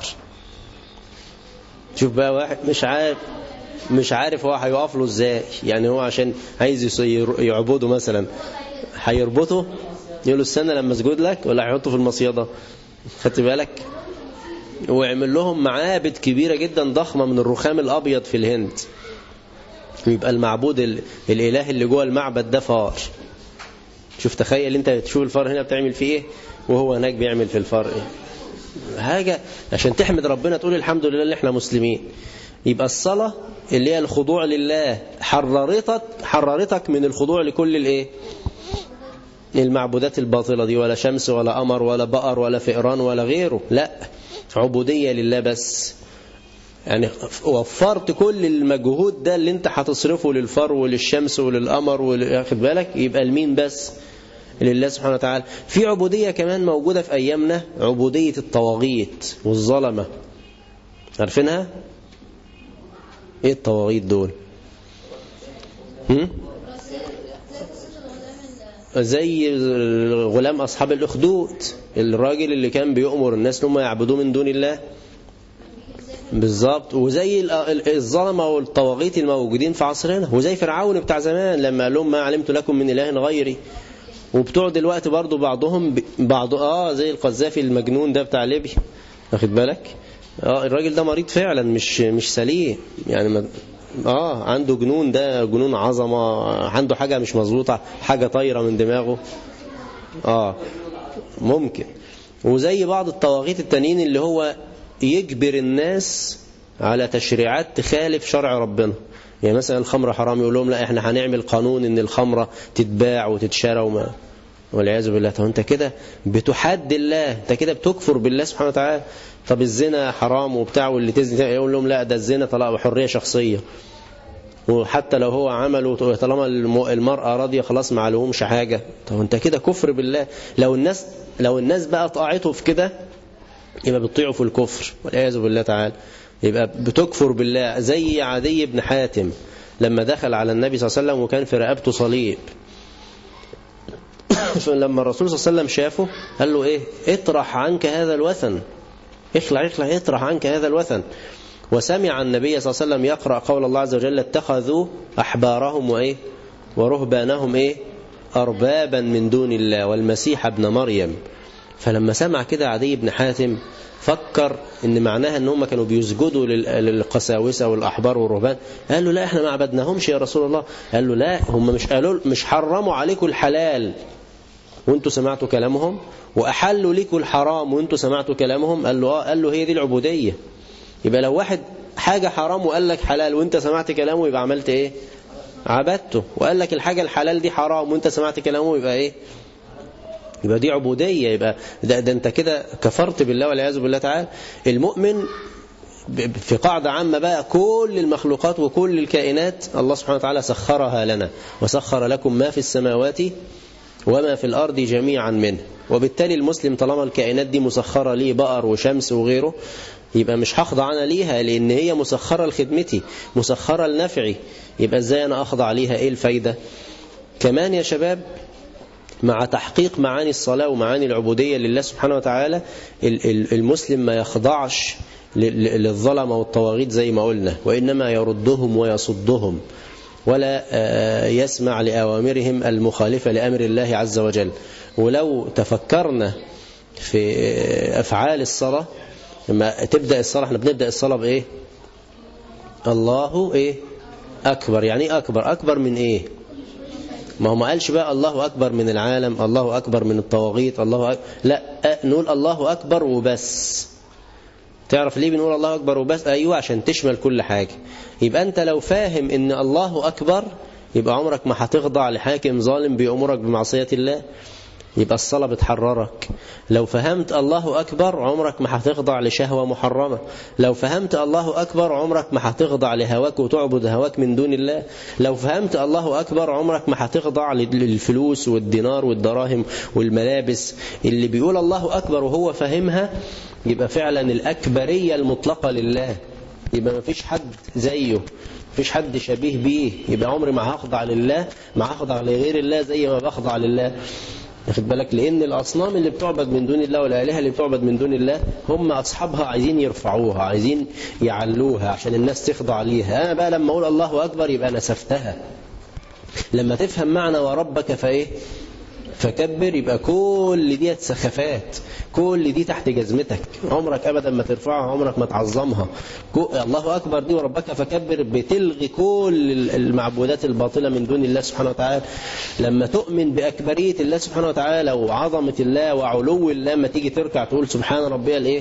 شوف بقى واحد مش عارف مش عارف هو هيقف له ازاي يعني هو عشان عايز يعبده مثلا هيربطه يقول له استنى لما اسجد لك ولا هيحطه في المصيده خدت بالك ويعمل لهم معابد كبيرة جدا ضخمة من الرخام الأبيض في الهند ويبقى المعبود الإله اللي جوه المعبد ده فار شوف تخيل انت تشوف الفار هنا بتعمل فيه ايه وهو هناك بيعمل في الفار ايه حاجة عشان تحمد ربنا تقول الحمد لله اللي احنا مسلمين يبقى الصلاة اللي هي الخضوع لله حررتك حررتك من الخضوع لكل الايه المعبودات الباطلة دي ولا شمس ولا قمر ولا بقر ولا فئران ولا غيره لا عبودية لله بس يعني وفرت كل المجهود ده اللي انت هتصرفه للفر وللشمس وللقمر واخد بالك يبقى لمين بس لله سبحانه وتعالى في عبودية كمان موجودة في أيامنا عبودية الطواغيت والظلمة عارفينها ايه الطواغيت دول هم؟ زي غلام أصحاب الأخدود الراجل اللي كان بيؤمر الناس انهم يعبدوه من دون الله بالظبط وزي الظلمه والطواغيت الموجودين في عصرنا وزي فرعون بتاع زمان لما قال لهم ما علمت لكم من اله غيري وبتوع دلوقتي برضو بعضهم بعض اه زي القذافي المجنون ده بتاع ليبيا واخد بالك اه الراجل ده مريض فعلا مش مش سليم يعني ما اه عنده جنون ده جنون عظمه عنده حاجه مش مظبوطه حاجه طايره من دماغه اه ممكن وزي بعض الطواغيت التانيين اللي هو يجبر الناس على تشريعات تخالف شرع ربنا يعني مثلا الخمر حرام يقول لهم لا احنا هنعمل قانون ان الخمرة تتباع وتتشرى وما والعياذ بالله طب انت كده بتحد الله انت كده بتكفر بالله سبحانه وتعالى طب الزنا حرام وبتاع واللي تزني يقول لهم لا ده الزنا طلاق وحرية شخصية وحتى لو هو عمله طالما المرأة راضية خلاص ما عليهمش حاجة طب انت كده كفر بالله لو الناس لو الناس بقى طاعته في كده يبقى بتطيعه في الكفر والعياذ بالله تعالى يبقى بتكفر بالله زي عدي بن حاتم لما دخل على النبي صلى الله عليه وسلم وكان في رقبته صليب لما الرسول صلى الله عليه وسلم شافه قال له ايه اطرح عنك هذا الوثن اخلع اخلع اطرح عنك هذا الوثن وسمع النبي صلى الله عليه وسلم يقرأ قول الله عز وجل اتخذوا أحبارهم وإيه ورهبانهم إيه أربابا من دون الله والمسيح ابن مريم فلما سمع كده عدي بن حاتم فكر ان معناها ان هم كانوا بيسجدوا للقساوسه والاحبار والرهبان قال له لا احنا ما عبدناهمش يا رسول الله قال له لا هم مش قالوا مش حرموا عليكم الحلال وانتوا سمعتوا كلامهم واحلوا لكم الحرام وانتوا سمعتوا كلامهم قال له اه قال له هي دي العبوديه يبقى لو واحد حاجه حرام وقال لك حلال وانت سمعت كلامه يبقى عملت ايه عبدته وقال لك الحاجه الحلال دي حرام وانت سمعت كلامه يبقى ايه يبقى دي عبودية يبقى ده, ده انت كده كفرت بالله والعياذ بالله تعالى المؤمن في قاعدة عامة بقى كل المخلوقات وكل الكائنات الله سبحانه وتعالى سخرها لنا وسخر لكم ما في السماوات وما في الأرض جميعا منه وبالتالي المسلم طالما الكائنات دي مسخرة ليه بقر وشمس وغيره يبقى مش هخضع أنا ليها لأن هي مسخرة لخدمتي مسخرة لنفعي يبقى إزاي أنا أخضع ليها إيه الفايدة كمان يا شباب مع تحقيق معاني الصلاة ومعاني العبودية لله سبحانه وتعالى المسلم ما يخضعش للظلم والطواغيت زي ما قلنا وإنما يردهم ويصدهم ولا يسمع لأوامرهم المخالفة لأمر الله عز وجل ولو تفكرنا في أفعال الصلاة لما تبدأ الصلاة احنا بنبدأ الصلاة بإيه الله إيه أكبر يعني إيه أكبر أكبر من إيه ما هو ما قالش بقى الله أكبر من العالم الله أكبر من الطواغيت الله أكبر لا نقول الله أكبر وبس تعرف ليه بنقول الله أكبر وبس أيوة عشان تشمل كل حاجة يبقى أنت لو فاهم إن الله أكبر يبقى عمرك ما هتخضع لحاكم ظالم بيأمرك بمعصية الله يبقى الصلاة بتحررك لو فهمت الله أكبر عمرك ما هتخضع لشهوة محرمة لو فهمت الله أكبر عمرك ما هتخضع لهواك وتعبد هواك من دون الله لو فهمت الله أكبر عمرك ما هتخضع للفلوس والدينار والدراهم والملابس اللي بيقول الله أكبر وهو فاهمها يبقى فعلا الأكبرية المطلقة لله يبقى ما فيش حد زيه فيش حد شبيه بيه يبقى عمري ما هخضع لله ما هخضع لغير الله زي ما بخضع لله واخد بالك لان الاصنام اللي بتعبد من دون الله والالهه اللي بتعبد من دون الله هم اصحابها عايزين يرفعوها عايزين يعلوها عشان الناس تخضع ليها انا بقى لما اقول الله اكبر يبقى نسفتها لما تفهم معنى وربك فايه فكبر يبقى كل دي سخافات كل دي تحت جزمتك عمرك ابدا ما ترفعها عمرك ما تعظمها الله اكبر دي وربك فكبر بتلغي كل المعبودات الباطله من دون الله سبحانه وتعالى لما تؤمن باكبريه الله سبحانه وتعالى وعظمه الله وعلو الله لما تيجي تركع تقول سبحان ربي الايه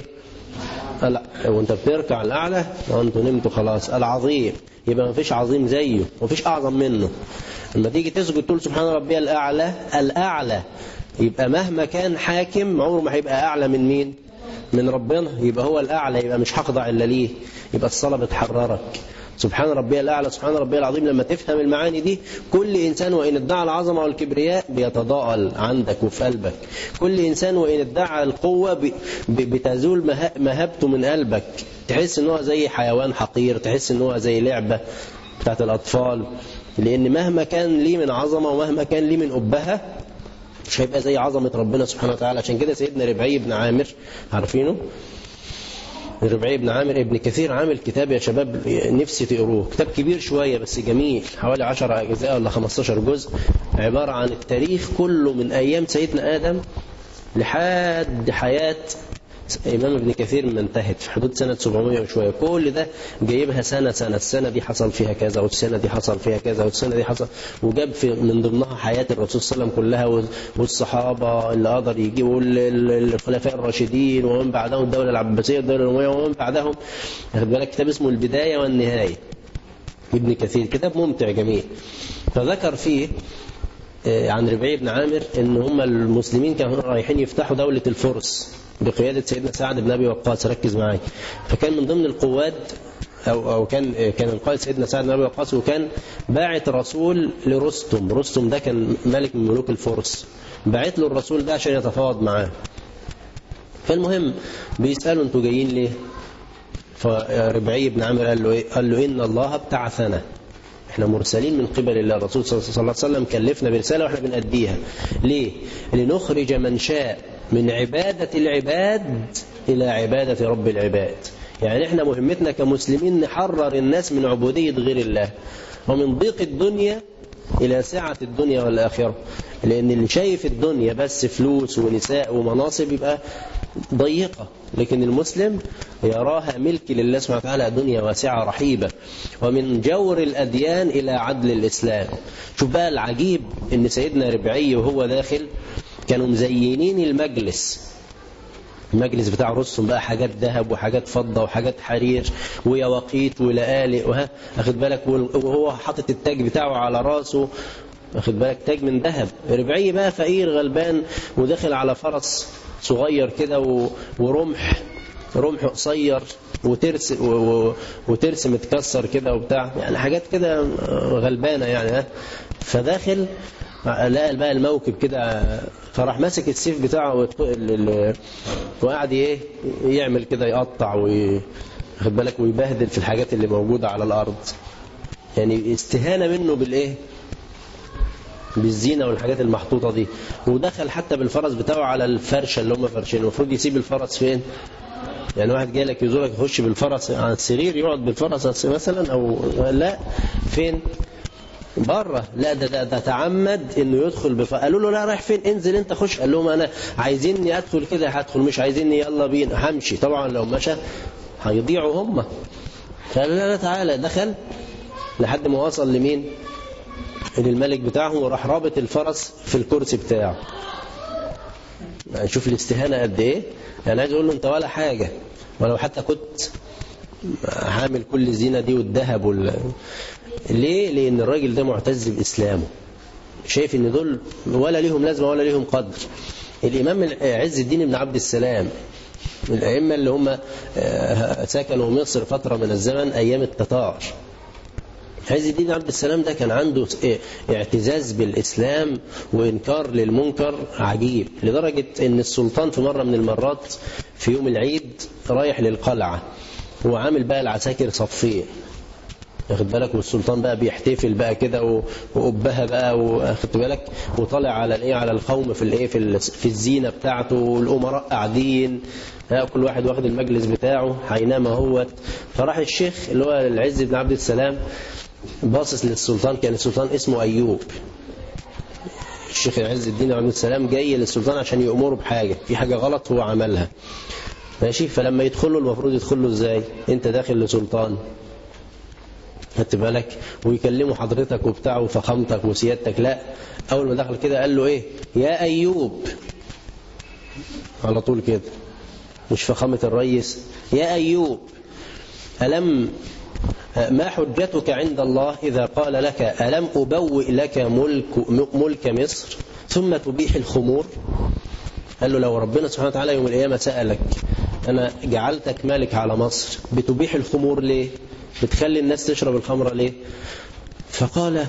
لا وانت بتركع الاعلى وانتوا نمتوا خلاص العظيم يبقى ما فيش عظيم زيه ما فيش اعظم منه لما تيجي تسجد تقول سبحان ربي الأعلى الأعلى يبقى مهما كان حاكم عمره ما هيبقى أعلى من مين من ربنا يبقى هو الأعلى يبقى مش هخضع إلا ليه يبقى الصلاة بتحررك سبحان ربي الأعلى سبحان ربي العظيم لما تفهم المعاني دي كل إنسان وإن ادعى العظمة والكبرياء بيتضاءل عندك وفي قلبك كل إنسان وإن ادعى القوة بتزول مهابته من قلبك تحس ان هو زي حيوان حقير تحس ان هو زي لعبة بتاعت الأطفال لأن مهما كان ليه من عظمة ومهما كان ليه من أبهة مش هيبقى زي عظمة ربنا سبحانه وتعالى عشان كده سيدنا ربعي بن عامر عارفينه ربعي بن عامر ابن كثير عامل كتاب يا شباب نفسي تقروه كتاب كبير شوية بس جميل حوالي 10 أجزاء ولا 15 جزء عبارة عن التاريخ كله من أيام سيدنا آدم لحد حياة إمام ابن كثير ما انتهت في حدود سنة 700 وشوية كل ده جايبها سنة سنة السنة دي حصل فيها كذا والسنة دي حصل فيها كذا والسنة دي حصل وجاب في من ضمنها حياة الرسول صلى الله عليه وسلم كلها والصحابة اللي قدر يجيبوا الخلفاء الراشدين ومن بعدهم الدولة العباسية الدولة الأموية ومن بعدهم واخد بالك كتاب اسمه البداية والنهاية ابن كثير كتاب ممتع جميل فذكر فيه عن ربيع بن عامر ان هم المسلمين كانوا رايحين يفتحوا دولة الفرس بقيادة سيدنا سعد بن أبي وقاص ركز معايا فكان من ضمن القوات أو, أو كان كان القائد سيدنا سعد بن أبي وقاص وكان باعت رسول لرستم رستم ده كان ملك من ملوك الفرس باعت له الرسول ده عشان يتفاوض معاه فالمهم بيسألوا انتوا جايين ليه فربعي بن عامر قال له ايه قال له ان الله ابتعثنا احنا مرسلين من قبل الله الرسول صلى الله عليه وسلم كلفنا برسالة واحنا بنأديها ليه لنخرج من شاء من عبادة العباد إلى عبادة رب العباد يعني احنا مهمتنا كمسلمين نحرر الناس من عبودية غير الله ومن ضيق الدنيا إلى سعة الدنيا والآخرة لأن اللي شايف الدنيا بس فلوس ونساء ومناصب يبقى ضيقة لكن المسلم يراها ملك لله سبحانه وتعالى دنيا واسعة رحيبة ومن جور الأديان إلى عدل الإسلام شوف بقى العجيب إن سيدنا ربعي وهو داخل كانوا مزينين المجلس المجلس بتاع رسم بقى حاجات ذهب وحاجات فضة وحاجات حرير ويواقيت ولآلئ وها أخد بالك وهو حاطط التاج بتاعه على راسه واخد بالك تاج من ذهب ربعي بقى فقير غلبان وداخل على فرس صغير كده ورمح رمح قصير وترس وترس متكسر كده وبتاع يعني حاجات كده غلبانه يعني ها فداخل لقى بقى الموكب كده فراح ماسك السيف بتاعه وقعد ايه يعمل كده يقطع واخد بالك ويبهدل في الحاجات اللي موجودة على الأرض يعني استهانة منه بالايه بالزينة والحاجات المحطوطة دي ودخل حتى بالفرس بتاعه على الفرشة اللي هم فرشين المفروض يسيب الفرس فين يعني واحد جاي لك يزورك يخش بالفرس على السرير يقعد بالفرس مثلا او لا فين بره لا ده, ده, ده تعمد انه يدخل بف... قالوا له لا رايح فين انزل انت خش قال لهم انا عايزيني ادخل كده هدخل مش عايزيني يلا بينا همشي طبعا لو مشى هيضيعوا هم فقال لا لا تعالى دخل لحد ما وصل لمين للملك بتاعهم وراح رابط الفرس في الكرسي بتاعه يعني شوف الاستهانة قد ايه يعني عايز اقول له انت ولا حاجة ولو حتى كنت حامل كل الزينة دي والذهب وال... ليه لان الراجل ده معتز باسلامه شايف ان دول ولا ليهم لازمة ولا ليهم قدر الامام عز الدين بن عبد السلام من الائمه اللي هم سكنوا مصر فترة من الزمن ايام التتار عز الدين عبد السلام ده كان عنده اعتزاز بالإسلام وإنكار للمنكر عجيب لدرجة أن السلطان في مرة من المرات في يوم العيد رايح للقلعة هو عامل بقى العساكر صفية واخد بالك والسلطان بقى بيحتفل بقى كده وقبها بقى واخد بالك وطالع على الايه على القوم في الايه في, في الزينه بتاعته والامراء قاعدين كل واحد واخد المجلس بتاعه هينام اهوت فراح الشيخ اللي هو العز بن عبد السلام باصص للسلطان كان السلطان اسمه أيوب الشيخ عز الدين عبد السلام جاي للسلطان عشان يأمره بحاجة في حاجة غلط هو عملها ماشي فلما يدخله المفروض يدخله ازاي انت داخل لسلطان خدت بالك ويكلموا حضرتك وبتاع وفخامتك وسيادتك لا اول ما دخل كده قال له ايه يا ايوب على طول كده مش فخامة الرئيس يا ايوب ألم ما حجتك عند الله إذا قال لك ألم أبوئ لك ملك, ملك مصر ثم تبيح الخمور قال له لو ربنا سبحانه وتعالى يوم القيامة سألك أنا جعلتك مالك على مصر بتبيح الخمور ليه بتخلي الناس تشرب الخمر ليه فقال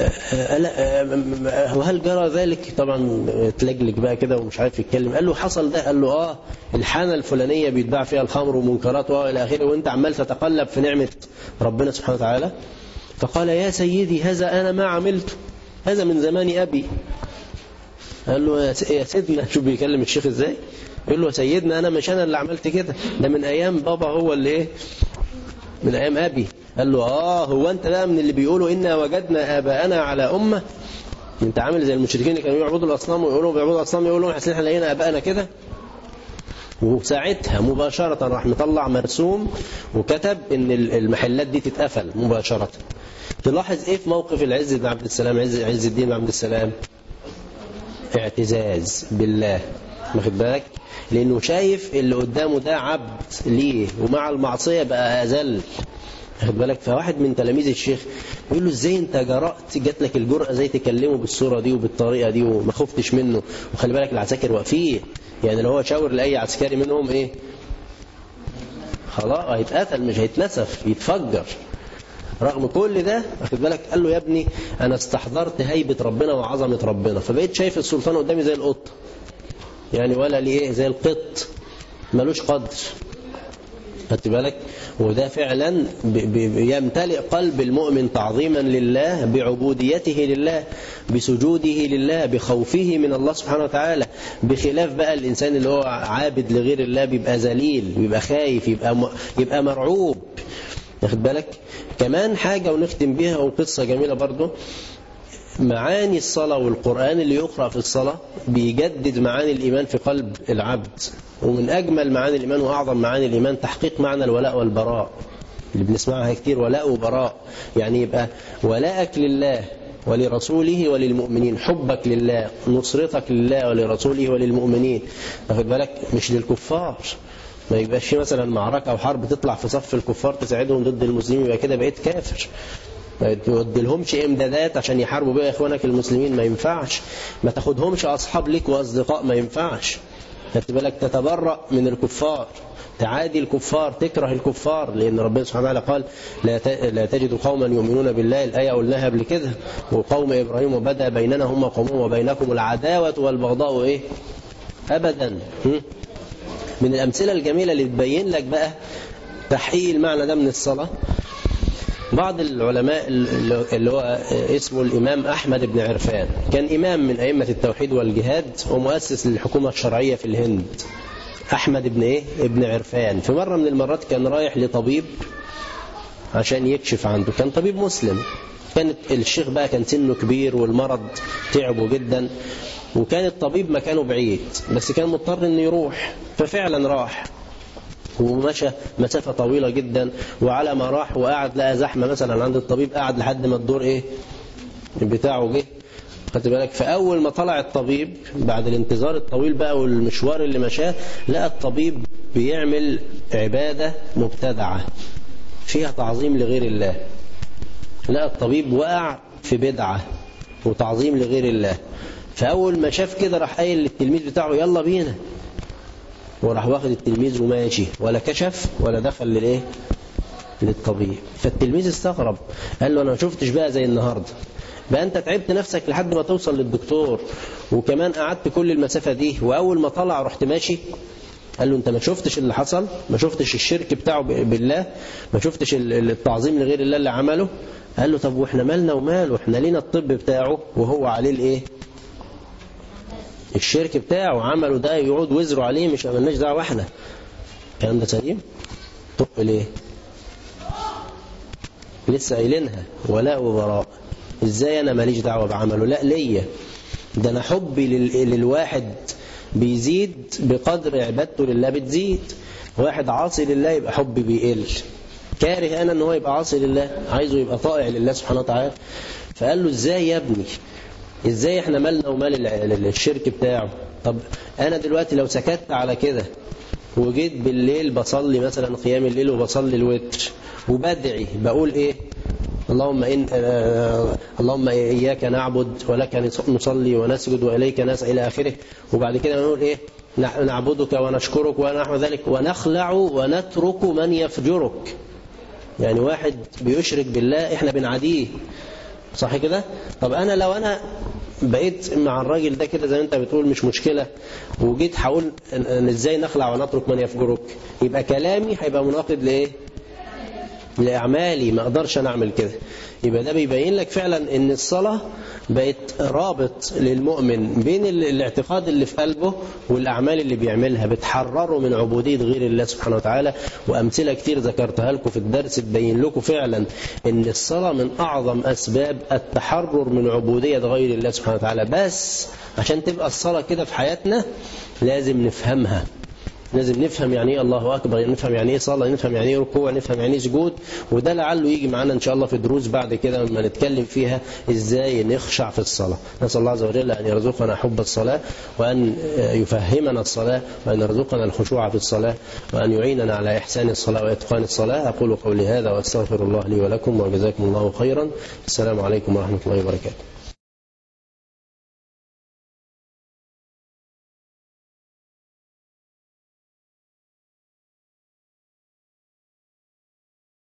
وهل جرى ذلك طبعا تلجلج بقى كده ومش عارف يتكلم قال له حصل ده قال له اه الحانة الفلانية بيتباع فيها الخمر ومنكرات والى اخره وانت عمال تتقلب في نعمة ربنا سبحانه وتعالى فقال يا سيدي هذا انا ما عملته هذا من زمان ابي قال له يا سيدنا شوف بيكلم الشيخ ازاي يقول له يا سيدنا انا مش انا اللي عملت كده ده من ايام بابا هو اللي ايه من ايام ابي قال له اه هو انت بقى من اللي بيقولوا انا وجدنا اباءنا على امه انت عامل زي المشركين اللي كانوا يعبدوا الاصنام ويقولوا بيعبدوا الاصنام يقولوا احنا احنا لقينا ابائنا كده وساعتها مباشرة راح مطلع مرسوم وكتب ان المحلات دي تتقفل مباشرة تلاحظ ايه في موقف العز بن عبد السلام عز, عز الدين بن عبد السلام اعتزاز بالله واخد بالك لانه شايف اللي قدامه ده عبد ليه ومع المعصية بقى اذل واخد بالك فواحد من تلاميذ الشيخ يقول له ازاي انت جرأت جات لك الجرأة ازاي تكلمه بالصورة دي وبالطريقة دي وما خفتش منه وخلي بالك العساكر واقفين يعني لو هو شاور لأي عسكري منهم ايه خلاص هيتقتل مش هيتنسف يتفجر رغم كل ده واخد بالك قال له يا ابني انا استحضرت هيبة ربنا وعظمة ربنا فبقيت شايف السلطان قدامي زي القط يعني ولا ليه زي القط ملوش قدر خدت بالك وده فعلا يمتلئ قلب المؤمن تعظيما لله بعبوديته لله بسجوده لله بخوفه من الله سبحانه وتعالى بخلاف بقى الإنسان اللي هو عابد لغير الله بيبقى ذليل بيبقى خايف يبقى م... يبقى مرعوب واخد بالك كمان حاجة ونختم بيها وقصة جميلة برضو معاني الصلاة والقرآن اللي يقرأ في الصلاة بيجدد معاني الإيمان في قلب العبد ومن أجمل معاني الإيمان وأعظم معاني الإيمان تحقيق معنى الولاء والبراء اللي بنسمعها كتير ولاء وبراء يعني يبقى ولاءك لله ولرسوله وللمؤمنين حبك لله نصرتك لله ولرسوله وللمؤمنين واخد بالك مش للكفار ما يبقاش في مثلا معركة أو حرب تطلع في صف الكفار تساعدهم ضد المسلمين يبقى كده بقيت كافر ما تودلهمش امدادات عشان يحاربوا بيها اخوانك المسلمين ما ينفعش ما تاخدهمش اصحاب ليك واصدقاء ما ينفعش خدت بالك تتبرأ من الكفار تعادي الكفار تكره الكفار لأن ربنا سبحانه وتعالى قال لا لا تجد قوما يؤمنون بالله الآية قلناها قبل كده وقوم إبراهيم وبدأ بيننا هم قومهم وبينكم العداوة والبغضاء إيه أبدا من الأمثلة الجميلة اللي تبين لك بقى تحقيق المعنى ده من الصلاة بعض العلماء اللي هو اسمه الإمام أحمد بن عرفان كان إمام من أئمة التوحيد والجهاد ومؤسس للحكومة الشرعية في الهند أحمد بن إيه؟ ابن عرفان في مرة من المرات كان رايح لطبيب عشان يكشف عنده كان طبيب مسلم كانت الشيخ بقى كان سنه كبير والمرض تعبه جدا وكان الطبيب مكانه بعيد بس كان مضطر انه يروح ففعلا راح ومشى مسافة طويلة جدا وعلى ما راح وقعد لقى زحمة مثلا عند الطبيب قعد لحد ما الدور ايه بتاعه جه خدت بالك فأول ما طلع الطبيب بعد الانتظار الطويل بقى والمشوار اللي مشاه لقى الطبيب بيعمل عبادة مبتدعة فيها تعظيم لغير الله لقى الطبيب وقع في بدعة وتعظيم لغير الله فأول ما شاف كده راح قايل للتلميذ بتاعه يلا بينا وراح واخد التلميذ وماشي ولا كشف ولا دخل للايه للطبيب فالتلميذ استغرب قال له انا ما شفتش بقى زي النهارده بقى انت تعبت نفسك لحد ما توصل للدكتور وكمان قعدت كل المسافه دي واول ما طلع رحت ماشي قال له انت ما شفتش اللي حصل ما شفتش الشرك بتاعه بالله ما شفتش التعظيم لغير الله اللي عمله قال له طب واحنا مالنا وماله احنا لينا الطب بتاعه وهو عليه الايه الشرك بتاعه عمله ده يقعد وزره عليه مش عملناش دعوه احنا الكلام ده سليم طب ليه لسه قايلينها ولاء وبراء ازاي انا ماليش دعوه بعمله لا ليا ده انا حبي لل... للواحد بيزيد بقدر عبادته لله بتزيد واحد عاصي لله يبقى حبي بيقل كاره انا ان هو يبقى عاصي لله عايزه يبقى طائع لله سبحانه وتعالى فقال له ازاي يا ابني ازاي احنا مالنا ومال الشرك بتاعه طب انا دلوقتي لو سكت على كده وجيت بالليل بصلي مثلا قيام الليل وبصلي الوتر وبدعي بقول ايه اللهم إن آه اللهم إياك نعبد ولك نصلي ونسجد وإليك نسعى إلى آخره وبعد كده نقول إيه نعبدك ونشكرك ونحو ذلك ونخلع ونترك من يفجرك يعني واحد بيشرك بالله إحنا بنعاديه صح كده طب أنا لو أنا بقيت مع الراجل ده كده زي ما انت بتقول مش مشكلة وجيت هقول ازاي نخلع ونترك من يفجرك يبقى كلامي هيبقى مناقض لايه لأعمالي ما أقدرش أنا أعمل كده يبقى ده بيبين لك فعلا ان الصلاة بقت رابط للمؤمن بين الاعتقاد اللي في قلبه والأعمال اللي بيعملها بتحرره من عبودية غير الله سبحانه وتعالى وأمثلة كتير ذكرتها لكم في الدرس تبين لكم فعلا ان الصلاة من أعظم أسباب التحرر من عبودية غير الله سبحانه وتعالى بس عشان تبقى الصلاة كده في حياتنا لازم نفهمها لازم نفهم يعني ايه الله اكبر نفهم يعني ايه صلاه نفهم يعني ايه ركوع نفهم يعني ايه سجود وده لعله يجي معانا ان شاء الله في دروس بعد كده لما نتكلم فيها ازاي نخشع في الصلاه نسال الله عز وجل ان يرزقنا حب الصلاه وان يفهمنا الصلاه وان يرزقنا الخشوع في الصلاه وان يعيننا على احسان الصلاه واتقان الصلاه اقول قولي هذا واستغفر الله لي ولكم وجزاكم الله خيرا السلام عليكم ورحمه الله وبركاته